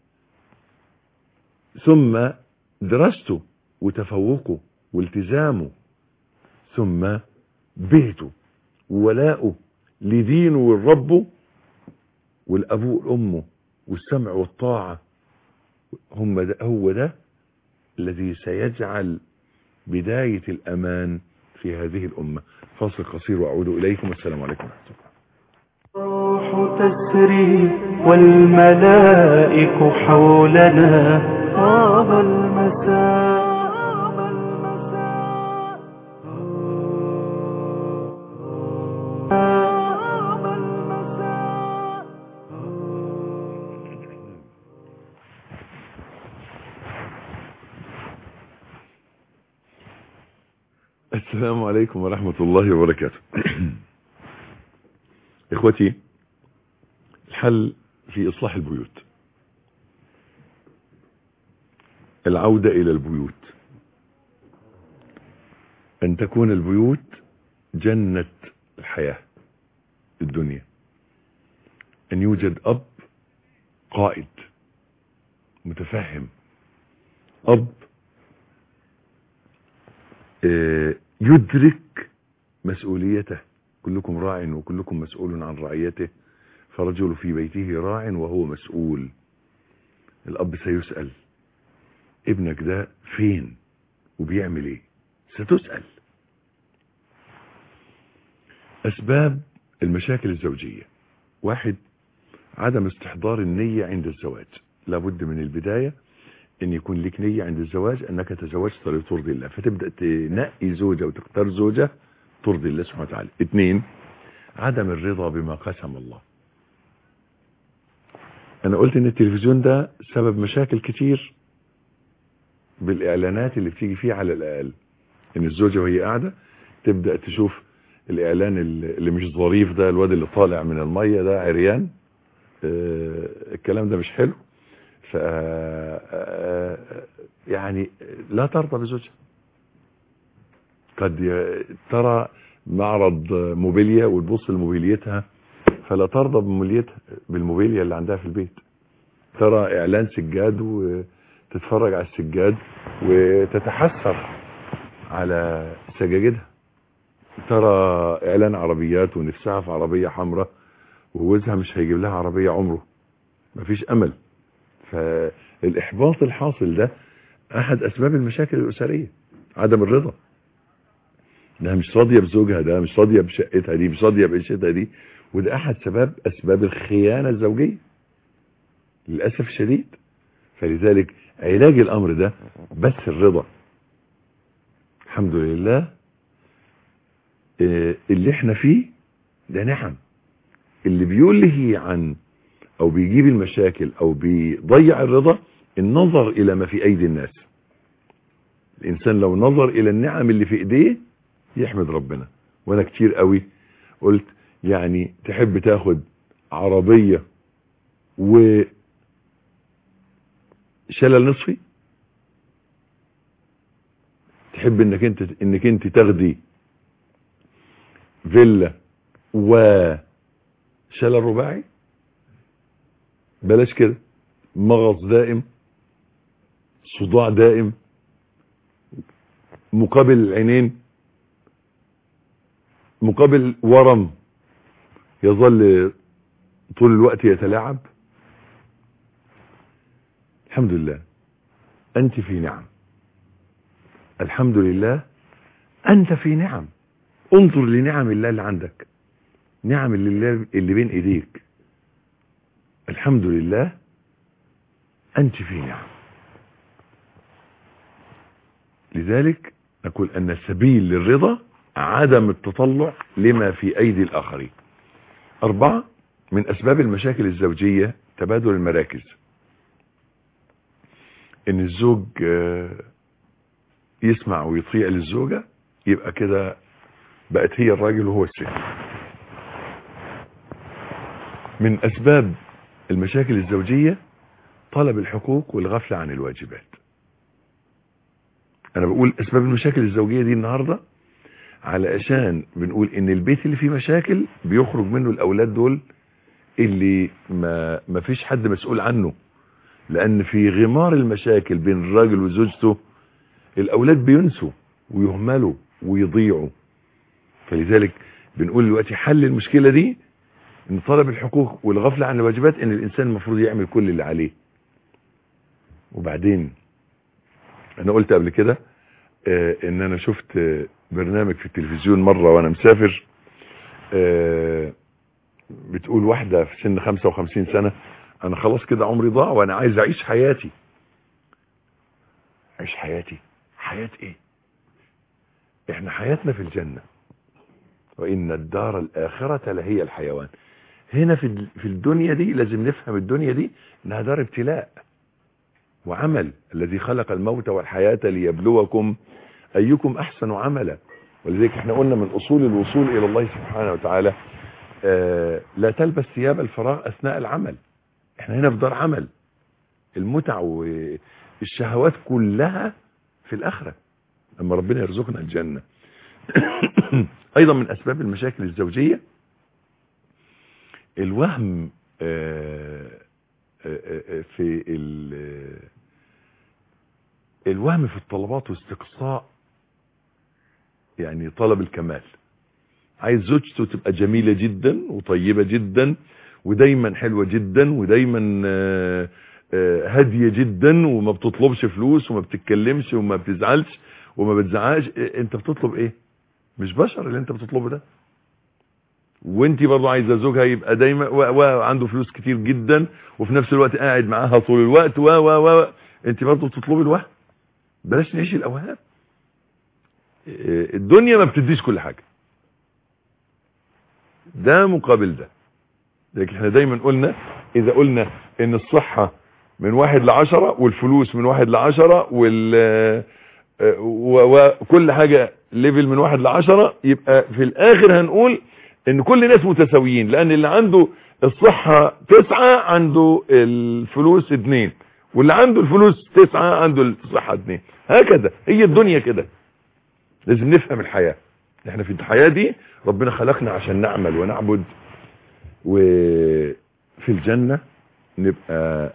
ثم دراسته وتفوقه والتزامه ثم بيته وولاؤه لدينه والرب والأبوه وأمه والسمع والطاعة هم ده هو ده الذي سيجعل بداية الأمان في هذه الأمة فاصل قصير وأعود إليكم السلام عليكم ورحمة الله الروح تسري والملائك حولنا طاب المساء السلام عليكم ورحمة الله وبركاته إخوتي الحل في إصلاح البيوت العودة إلى البيوت أن تكون البيوت جنة الحياة الدنيا أن يوجد أب قائد متفهم أب يدرك مسؤوليته كلكم راع وكلكم مسؤول عن رعيته فرجل في بيته راع وهو مسؤول الأب سيسأل ابنك ده فين وبيعمل ايه ستسأل أسباب المشاكل الزوجية واحد عدم استحضار النية عند الزواج لابد من البداية ان يكون لك نية عند الزواج انك تزوجت لترضي الله فتبدأ تنقي زوجة وتختار زوجة ترضي الله سبحانه وتعالى اثنين عدم الرضا بما قسم الله انا قلت ان التلفزيون ده سبب مشاكل كتير بالاعلانات اللي بتيجي فيه على الاقل ان الزوجة وهي قاعدة تبدأ تشوف الاعلان اللي مش ظريف ده الواد اللي طالع من المية ده عريان اه الكلام ده مش حلو ف يعني لا ترضى بزوجها قد ترى معرض موبيليا وتبص لموبيليتها فلا ترضى بموبيليتها بالموبيليا اللي عندها في البيت ترى اعلان سجاد وتتفرج على السجاد وتتحسر على سجاجدها ترى اعلان عربيات ونفسها في عربية حمراء وجوزها مش هيجيب لها عربية عمره مفيش امل فالاحباط الحاصل ده احد اسباب المشاكل الاسرية عدم الرضا ده مش راضية بزوجها ده مش راضية بشقتها دي مش راضية بعيشتها دي وده احد سبب اسباب الخيانة الزوجية للأسف الشديد فلذلك علاج الامر ده بس الرضا الحمد لله اللي احنا فيه ده نعم اللي بيلهي عن او بيجيب المشاكل او بيضيع الرضا النظر الى ما في ايدي الناس الانسان لو نظر الى النعم اللي في ايديه يحمد ربنا وانا كتير قوي قلت يعني تحب تاخد عربية و شلل نصفي تحب انك انت انك انت تاخدي فيلا و شلل رباعي بلاش كده مغص دائم صداع دائم مقابل العينين مقابل ورم يظل طول الوقت يتلاعب الحمد لله أنت في نعم الحمد لله أنت في نعم انظر لنعم الله اللي عندك نعم اللي, اللي بين ايديك الحمد لله أنت في نعم لذلك نقول أن السبيل للرضا عدم التطلع لما في أيدي الآخرين أربعة من أسباب المشاكل الزوجية تبادل المراكز إن الزوج يسمع ويطيع للزوجة يبقى كده بقت هي الراجل وهو الست من أسباب المشاكل الزوجية طلب الحقوق والغفلة عن الواجبات أنا بقول أسباب المشاكل الزوجية دي النهاردة علشان بنقول ان البيت اللي فيه مشاكل بيخرج منه الاولاد دول اللي ما, ما فيش حد مسؤول عنه لان في غمار المشاكل بين الراجل وزوجته الاولاد بينسوا ويهملوا ويضيعوا فلذلك بنقول دلوقتي حل المشكلة دي ان طلب الحقوق والغفلة عن الواجبات ان الانسان المفروض يعمل كل اللي عليه وبعدين انا قلت قبل كده اه ان انا شفت اه برنامج في التلفزيون مرة وانا مسافر اه بتقول واحدة في سن 55 سنة انا خلاص كده عمري ضاع وانا عايز اعيش حياتي عيش حياتي حياة ايه احنا حياتنا في الجنة وان الدار الاخرة لهي الحيوان هنا في في الدنيا دي لازم نفهم الدنيا دي انها دار ابتلاء وعمل الذي خلق الموت والحياة ليبلوكم ايكم احسن عملا ولذلك احنا قلنا من اصول الوصول الى الله سبحانه وتعالى آه لا تلبس ثياب الفراغ اثناء العمل احنا هنا في دار عمل المتع والشهوات كلها في الاخره لما ربنا يرزقنا الجنه ايضا من اسباب المشاكل الزوجيه الوهم آه في الوهم في الطلبات واستقصاء يعني طلب الكمال عايز زوجته تبقى جميلة جدا وطيبة جدا ودايما حلوة جدا ودايما هادية جدا وما بتطلبش فلوس وما بتتكلمش وما بتزعلش وما بتزعقش انت بتطلب ايه مش بشر اللي انت بتطلبه ده وانت برضه عايزه زوجها يبقى دايما وعنده فلوس كتير جدا وفي نفس الوقت قاعد معاها طول الوقت و و و انت برضه بتطلبي الوهم بلاش نعيش الاوهام الدنيا ما بتديش كل حاجه ده مقابل ده لكن احنا دايما قلنا اذا قلنا ان الصحه من واحد لعشرة والفلوس من واحد لعشرة وال وكل حاجة ليفل من واحد لعشرة يبقى في الاخر هنقول ان كل الناس متساويين لان اللي عنده الصحة تسعة عنده الفلوس اتنين واللي عنده الفلوس تسعة عنده الصحة اتنين هكذا هي الدنيا كده لازم نفهم الحياة احنا في الحياة دي ربنا خلقنا عشان نعمل ونعبد وفي الجنة نبقى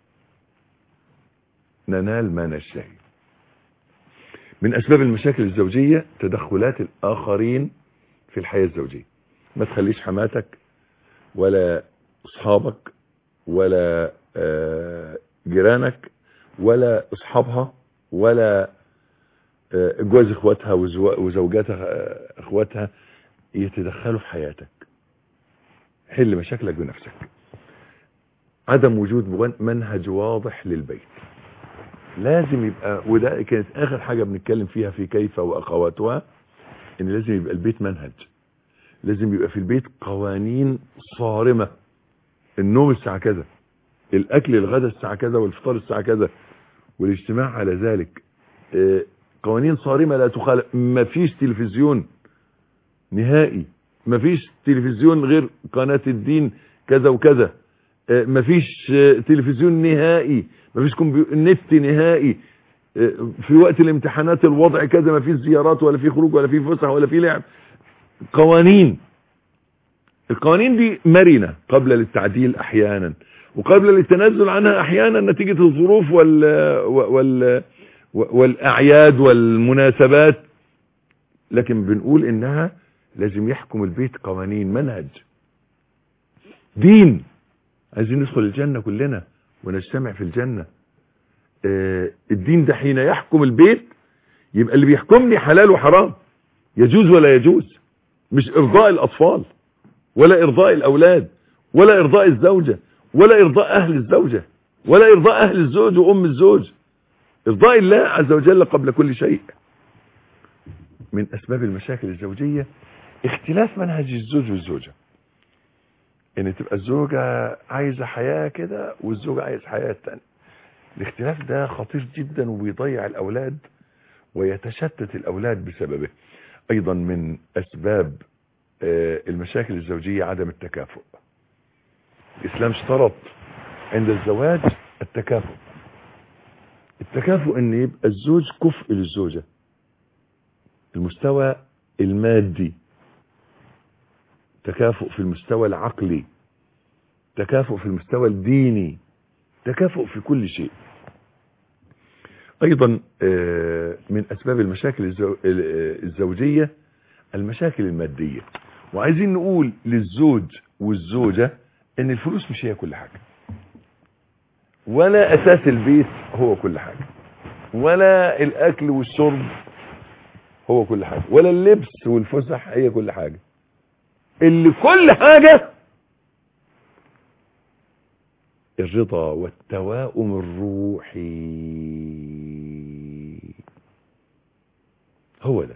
ننال ما نشتهي من اسباب المشاكل الزوجية تدخلات الاخرين في الحياة الزوجية ما تخليش حماتك ولا اصحابك ولا جيرانك ولا اصحابها ولا جواز اخواتها وزوجاتها اخواتها يتدخلوا في حياتك حل مشاكلك بنفسك عدم وجود منهج واضح للبيت لازم يبقى وده كانت اخر حاجة بنتكلم فيها في كيف واخواتها ان لازم يبقى البيت منهج لازم يبقى في البيت قوانين صارمة النوم الساعة كذا الاكل الغداء الساعة كذا والفطار الساعة كذا والاجتماع على ذلك قوانين صارمة لا تخالف مفيش تلفزيون نهائي مفيش تلفزيون غير قناة الدين كذا وكذا مفيش تلفزيون نهائي مفيش نت نهائي في وقت الامتحانات الوضع كذا مفيش زيارات ولا في خروج ولا في فسح ولا في لعب قوانين القوانين دي مرنة قبل للتعديل احيانا وقبل للتنازل عنها احيانا نتيجة الظروف وال, وال والاعياد والمناسبات لكن بنقول انها لازم يحكم البيت قوانين منهج دين عايزين ندخل الجنة كلنا ونجتمع في الجنة آه الدين ده حين يحكم البيت يبقى اللي بيحكمني حلال وحرام يجوز ولا يجوز مش ارضاء الاطفال ولا ارضاء الاولاد ولا ارضاء الزوجة ولا ارضاء اهل الزوجة ولا ارضاء اهل الزوج وام الزوج ارضاء الله عز وجل قبل كل شيء من اسباب المشاكل الزوجية اختلاف منهج الزوج والزوجة ان تبقى الزوجة عايزة حياة كده والزوج عايز حياة تانية الاختلاف ده خطير جدا وبيضيع الاولاد ويتشتت الاولاد بسببه ايضا من اسباب المشاكل الزوجية عدم التكافؤ الاسلام اشترط عند الزواج التكافؤ التكافؤ ان يبقى الزوج كفء للزوجة المستوى المادي تكافؤ في المستوى العقلي تكافؤ في المستوى الديني تكافؤ في كل شيء ايضا من اسباب المشاكل الزوجية المشاكل المادية وعايزين نقول للزوج والزوجة ان الفلوس مش هي كل حاجة ولا اساس البيت هو كل حاجة ولا الاكل والشرب هو كل حاجة ولا اللبس والفسح هي كل حاجة اللي كل حاجة الرضا والتواؤم الروحي هو ده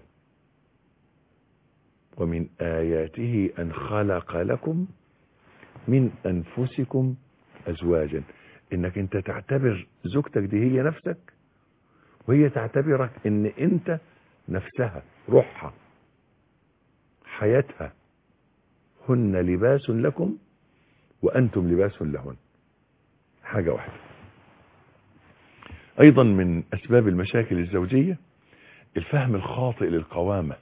ومن آياته أن خلق لكم من أنفسكم أزواجا إنك أنت تعتبر زوجتك دي هي نفسك وهي تعتبرك إن أنت نفسها روحها حياتها هن لباس لكم وأنتم لباس لهن حاجة واحدة أيضا من أسباب المشاكل الزوجية الفهم الخاطئ للقوامة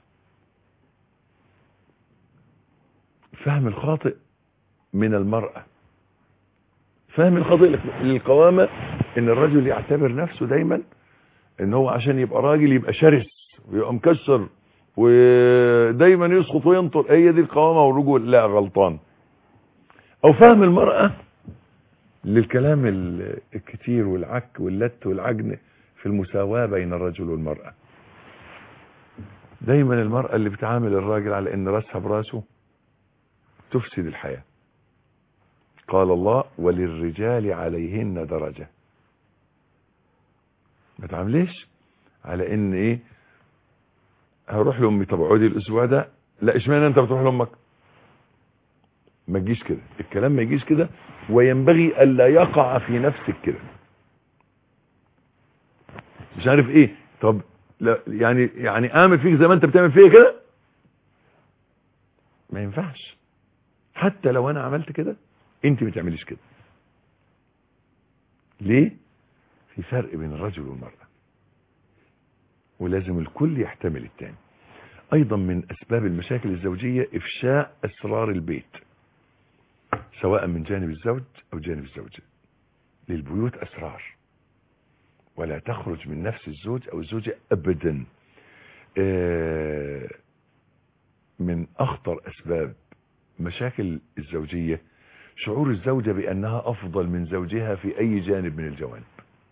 الفهم الخاطئ من المرأة فهم الخاطئ للقوامة ان الرجل يعتبر نفسه دايما ان هو عشان يبقى راجل يبقى شرس ويبقى مكسر ودايما يسقط وينطر هي دي القوامة والرجل لا غلطان او فهم المرأة للكلام الكتير والعك واللت والعجن في المساواة بين الرجل والمرأة دايما المرأة اللي بتعامل الراجل على ان راسها براسه تفسد الحياة قال الله وللرجال عليهن درجة ما تعمليش على ان ايه هروح لامي طب اقعدي الاسبوع ده لا اشمعنى انت بتروح لامك ما تجيش كده الكلام ما يجيش كده وينبغي الا يقع في نفسك كده مش عارف ايه طب لا يعني يعني اعمل فيك زي ما انت بتعمل فيا كده ما ينفعش حتى لو انا عملت كده انت ما تعمليش كده ليه في فرق بين الرجل والمرأة ولازم الكل يحتمل التاني ايضا من اسباب المشاكل الزوجية افشاء اسرار البيت سواء من جانب الزوج او جانب الزوجة للبيوت اسرار ولا تخرج من نفس الزوج او الزوجة ابدا من اخطر اسباب مشاكل الزوجية شعور الزوجة بانها افضل من زوجها في اي جانب من الجوانب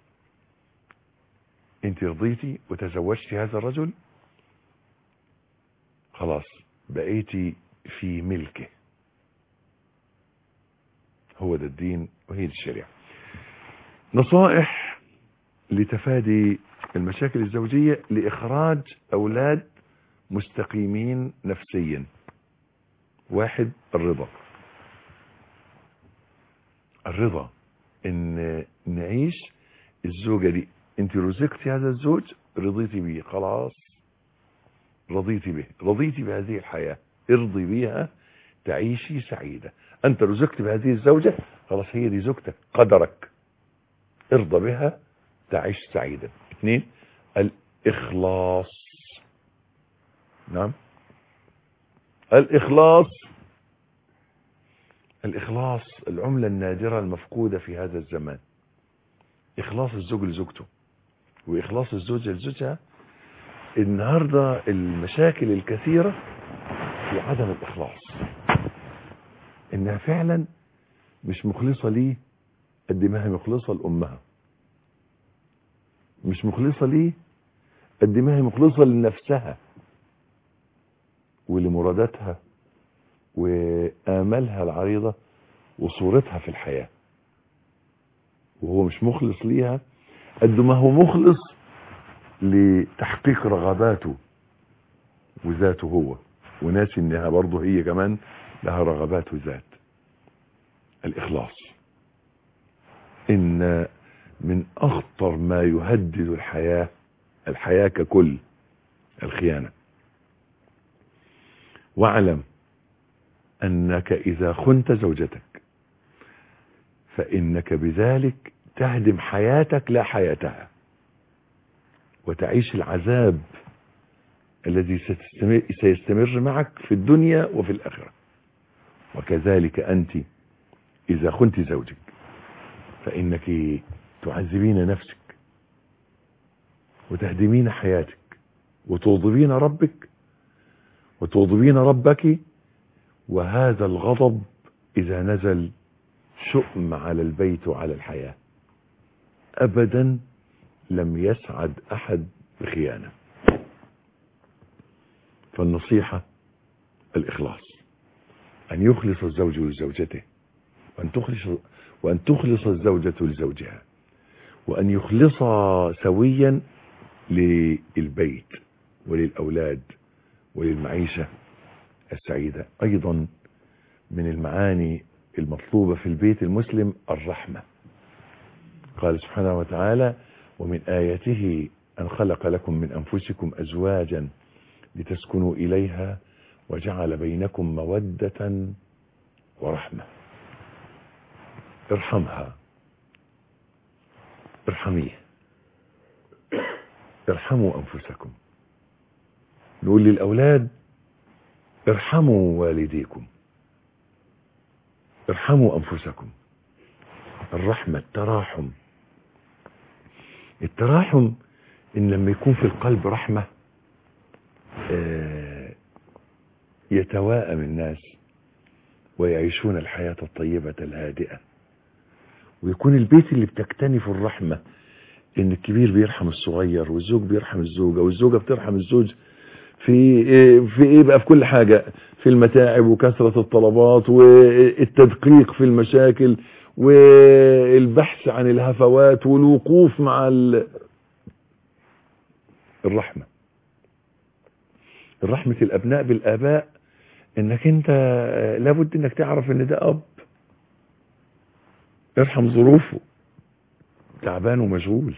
انت رضيتي وتزوجتي هذا الرجل خلاص بقيتي في ملكه هو ده الدين وهي دي الشريعة نصائح لتفادي المشاكل الزوجية لإخراج أولاد مستقيمين نفسيا واحد الرضا الرضا ان نعيش الزوجة دي انت رزقتي هذا الزوج رضيتي به خلاص رضيتي به رضيتي بهذه الحياة ارضي بها تعيشي سعيدة انت رزقت بهذه الزوجة خلاص هي دي زوجتك قدرك ارضى بها تعيش سعيدا اثنين الاخلاص نعم الاخلاص الاخلاص العملة النادرة المفقودة في هذا الزمان اخلاص الزوج لزوجته واخلاص الزوجة لزوجها النهاردة المشاكل الكثيرة في عدم الاخلاص انها فعلا مش مخلصة ليه قد ما هي مخلصة لامها مش مخلصة ليه قد ما هي مخلصة لنفسها ولمراداتها وآمالها العريضة وصورتها في الحياة وهو مش مخلص ليها قد ما هو مخلص لتحقيق رغباته وذاته هو وناسي انها برضه هي كمان لها رغبات وذات الاخلاص ان من اخطر ما يهدد الحياة الحياة ككل الخيانة واعلم انك اذا خنت زوجتك فانك بذلك تهدم حياتك لا حياتها وتعيش العذاب الذي ستستمر سيستمر معك في الدنيا وفي الآخرة وكذلك أنت إذا خنت زوجك فإنك تعذبين نفسك وتهدمين حياتك وتغضبين ربك وتغضبين ربك وهذا الغضب إذا نزل شؤم على البيت وعلى الحياة أبدا لم يسعد أحد بخيانة فالنصيحة الإخلاص أن يخلص الزوج لزوجته وأن تخلص, وأن تخلص الزوجة لزوجها وأن يخلص سويا للبيت وللأولاد وللمعيشة السعيدة أيضا من المعاني المطلوبة في البيت المسلم الرحمة قال سبحانه وتعالى ومن آياته أن خلق لكم من أنفسكم أزواجا لتسكنوا إليها وجعل بينكم مودة ورحمة ارحمها ارحميه ارحموا أنفسكم نقول للأولاد ارحموا والديكم ارحموا أنفسكم الرحمة التراحم التراحم إن لما يكون في القلب رحمة آه، يتواءم الناس ويعيشون الحياة الطيبة الهادئة ويكون البيت اللي بتكتنف الرحمة ان الكبير بيرحم الصغير والزوج بيرحم الزوجة والزوجة بترحم الزوج في إيه في ايه بقى في كل حاجة في المتاعب وكثرة الطلبات والتدقيق في المشاكل والبحث عن الهفوات والوقوف مع ال- الرحمة رحمة الابناء بالاباء انك انت لابد انك تعرف ان ده اب ارحم ظروفه تعبان ومشغول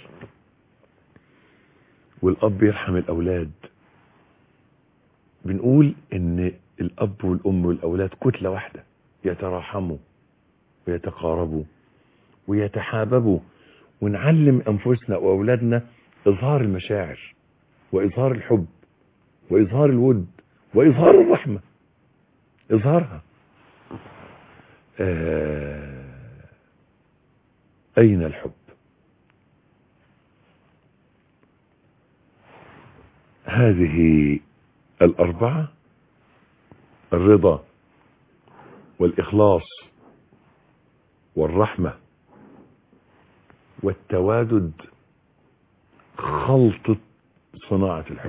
والاب يرحم الاولاد بنقول ان الاب والام والاولاد كتله واحده يتراحموا ويتقاربوا ويتحاببوا ونعلم انفسنا واولادنا اظهار المشاعر واظهار الحب واظهار الود واظهار الرحمه اظهارها آه اين الحب هذه الأربعة الرضا والإخلاص والرحمة والتوادد خلطة صناعة الحب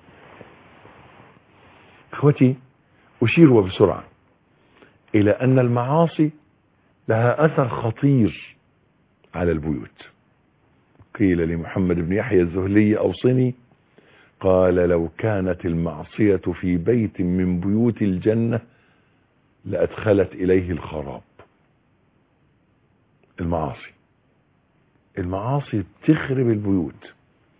اخوتي أشير وبسرعة إلى أن المعاصي لها أثر خطير على البيوت قيل لمحمد بن يحيى الزهلي أوصني قال لو كانت المعصية في بيت من بيوت الجنة لأدخلت إليه الخراب المعاصي المعاصي بتخرب البيوت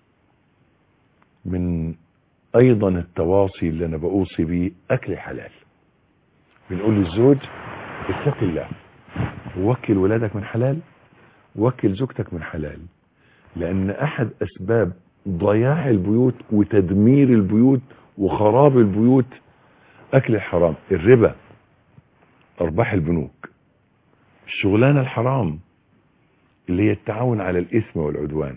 من أيضا التواصي اللي أنا بأوصي بيه أكل حلال بنقول للزوج اتق الله ووكل ولادك من حلال وكل زوجتك من حلال لأن أحد أسباب ضياع البيوت وتدمير البيوت وخراب البيوت أكل الحرام الربا أرباح البنوك الشغلانة الحرام اللي هي التعاون على الإثم والعدوان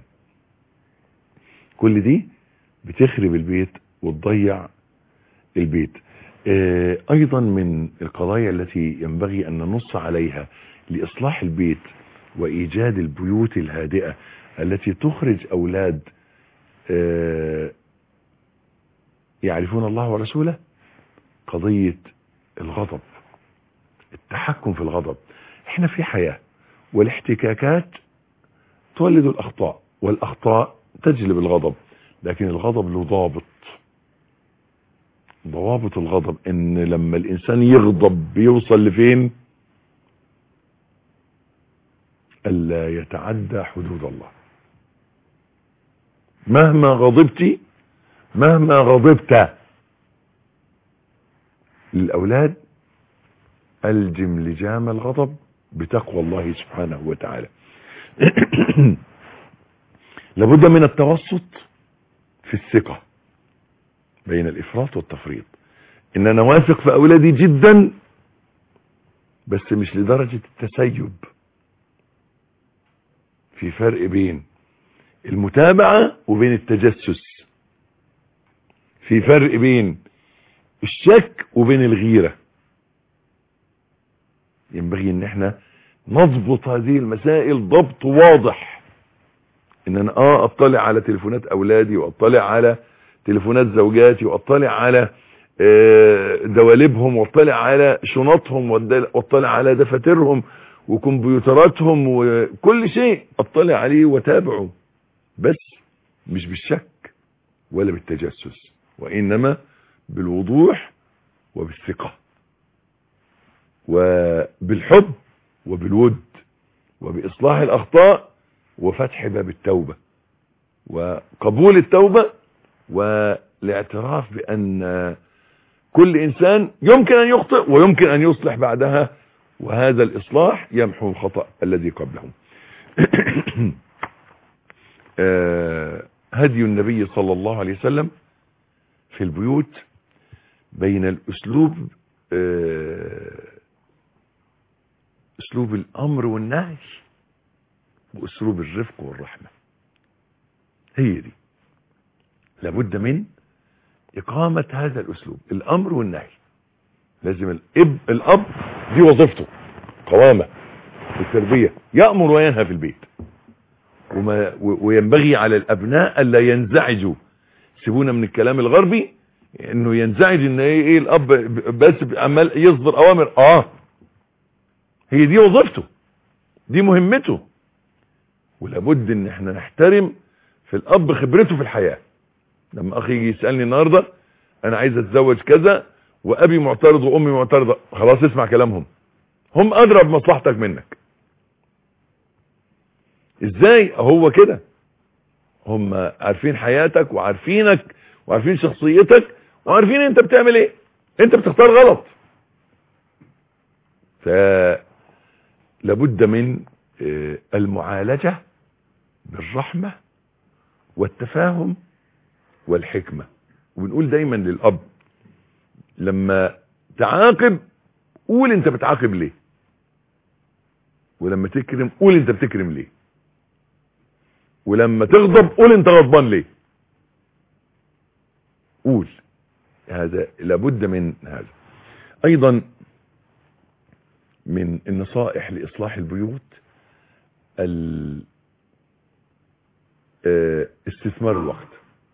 كل دي بتخرب البيت وتضيع البيت آه، أيضا من القضايا التي ينبغي أن ننص عليها لإصلاح البيت وإيجاد البيوت الهادئة التي تخرج أولاد آه، يعرفون الله ورسوله قضية الغضب التحكم في الغضب احنا في حياة والاحتكاكات تولد الأخطاء والأخطاء تجلب الغضب لكن الغضب له ضابط ضوابط الغضب ان لما الانسان يغضب بيوصل لفين الا يتعدى حدود الله مهما غضبت مهما غضبت للاولاد الجم لجام الغضب بتقوى الله سبحانه وتعالى لابد من التوسط في الثقة بين الإفراط والتفريط إن أنا واثق في أولادي جدا بس مش لدرجة التسيب في فرق بين المتابعة وبين التجسس في فرق بين الشك وبين الغيرة ينبغي ان احنا نضبط هذه المسائل ضبط واضح ان انا اه اطلع على تليفونات اولادي واطلع على تليفونات زوجاتي واطلع على آه، دواليبهم واطلع على شنطهم وأدل- واطلع على دفاترهم وكمبيوتراتهم وكل شيء اطلع عليه واتابعه بس مش بالشك ولا بالتجسس وانما بالوضوح وبالثقة وبالحب وبالود وبإصلاح الأخطاء وفتح باب التوبة وقبول التوبة والاعتراف بأن كل انسان يمكن ان يخطئ ويمكن ان يصلح بعدها وهذا الاصلاح يمحو الخطأ الذي قبله آه، هدي النبي صلى الله عليه وسلم في البيوت بين الاسلوب آه، اسلوب الامر والنهي واسلوب الرفق والرحمة هي دي لابد من اقامة هذا الاسلوب الامر والنهي لازم الاب الاب دي وظيفته قوامة في التربية يأمر وينهى في البيت وما و- وينبغي على الابناء الا ينزعجوا سيبونا من الكلام الغربي انه ينزعج ان ايه, إيه الاب ب- بس عمال يصدر اوامر اه هي دي وظيفته دي مهمته ولابد ان احنا نحترم في الاب خبرته في الحياة لما اخي يجي يسألني النهاردة انا عايز اتزوج كذا وابي معترض وامي معترضة خلاص اسمع كلامهم هم ادرى بمصلحتك منك ازاي هو كده هم عارفين حياتك وعارفينك وعارفين شخصيتك وعارفين انت بتعمل ايه انت بتختار غلط ف لابد من آه، المعالجة بالرحمة والتفاهم والحكمة وبنقول دايما للأب لما تعاقب قول انت بتعاقب ليه ولما تكرم قول انت بتكرم ليه ولما تغضب قول انت غضبان ليه قول هذا لابد من هذا ايضا من النصائح لاصلاح البيوت ال- آه، استثمار الوقت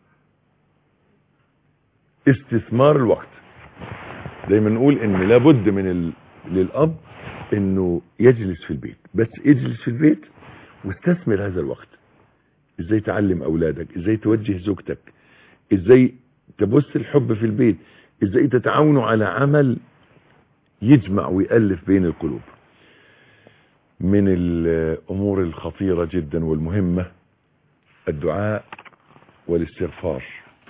استثمار الوقت دايما نقول ان لابد من ال... للاب انه يجلس في البيت بس اجلس في البيت واستثمر هذا الوقت ازاي تعلم اولادك ازاي توجه زوجتك ازاي تبث الحب في البيت ازاي تتعاونوا على عمل يجمع ويألف بين القلوب من الامور الخطيرة جدا والمهمة الدعاء والاستغفار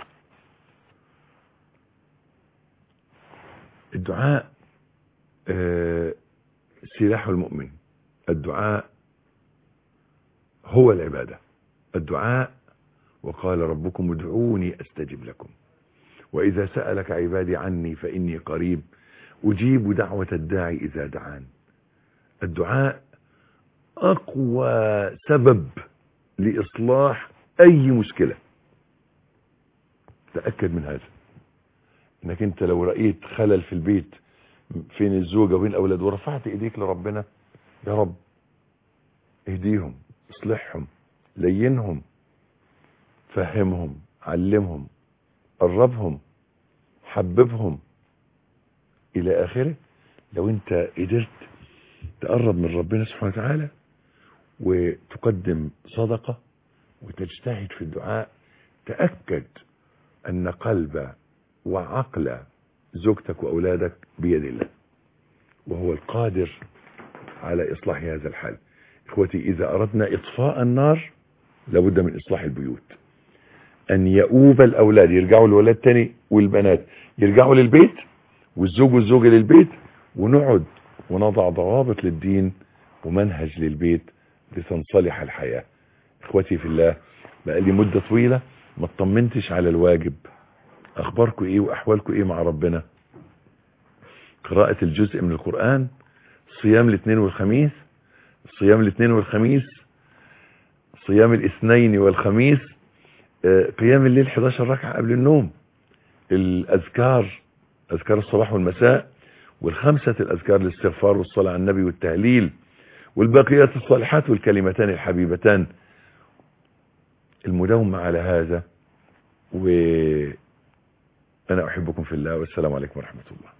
الدعاء آه، سلاح المؤمن الدعاء هو العبادة الدعاء وقال ربكم ادعوني استجب لكم واذا سألك عبادي عني فاني قريب اجيب دعوة الداعي اذا دعان الدعاء اقوى سبب لاصلاح اي مشكلة تأكد من هذا انك انت لو رأيت خلل في البيت فين الزوجة وبين الاولاد ورفعت ايديك لربنا يا رب اهديهم اصلحهم لينهم فهمهم علمهم قربهم حببهم الى اخره لو انت قدرت تقرب من ربنا سبحانه وتعالى وتقدم صدقة وتجتهد في الدعاء تأكد ان قلب وعقل زوجتك واولادك بيد الله وهو القادر على اصلاح هذا الحال اخوتي اذا اردنا اطفاء النار لابد من اصلاح البيوت ان يؤوب الاولاد يرجعوا الولاد تاني والبنات يرجعوا للبيت والزوج والزوجة للبيت ونقعد ونضع ضوابط للدين ومنهج للبيت لتنصلح الحياة اخوتي في الله بقى لي مدة طويلة ما اطمنتش على الواجب اخباركم ايه واحوالكم ايه مع ربنا قراءة الجزء من القرآن صيام الاثنين والخميس صيام الاثنين والخميس صيام الاثنين والخميس آه، قيام الليل 11 ركعة قبل النوم الاذكار اذكار الصباح والمساء والخمسة الاذكار الاستغفار والصلاة على النبي والتهليل والباقيات الصالحات والكلمتان الحبيبتان المداومة على هذا وأنا أحبكم في الله والسلام عليكم ورحمة الله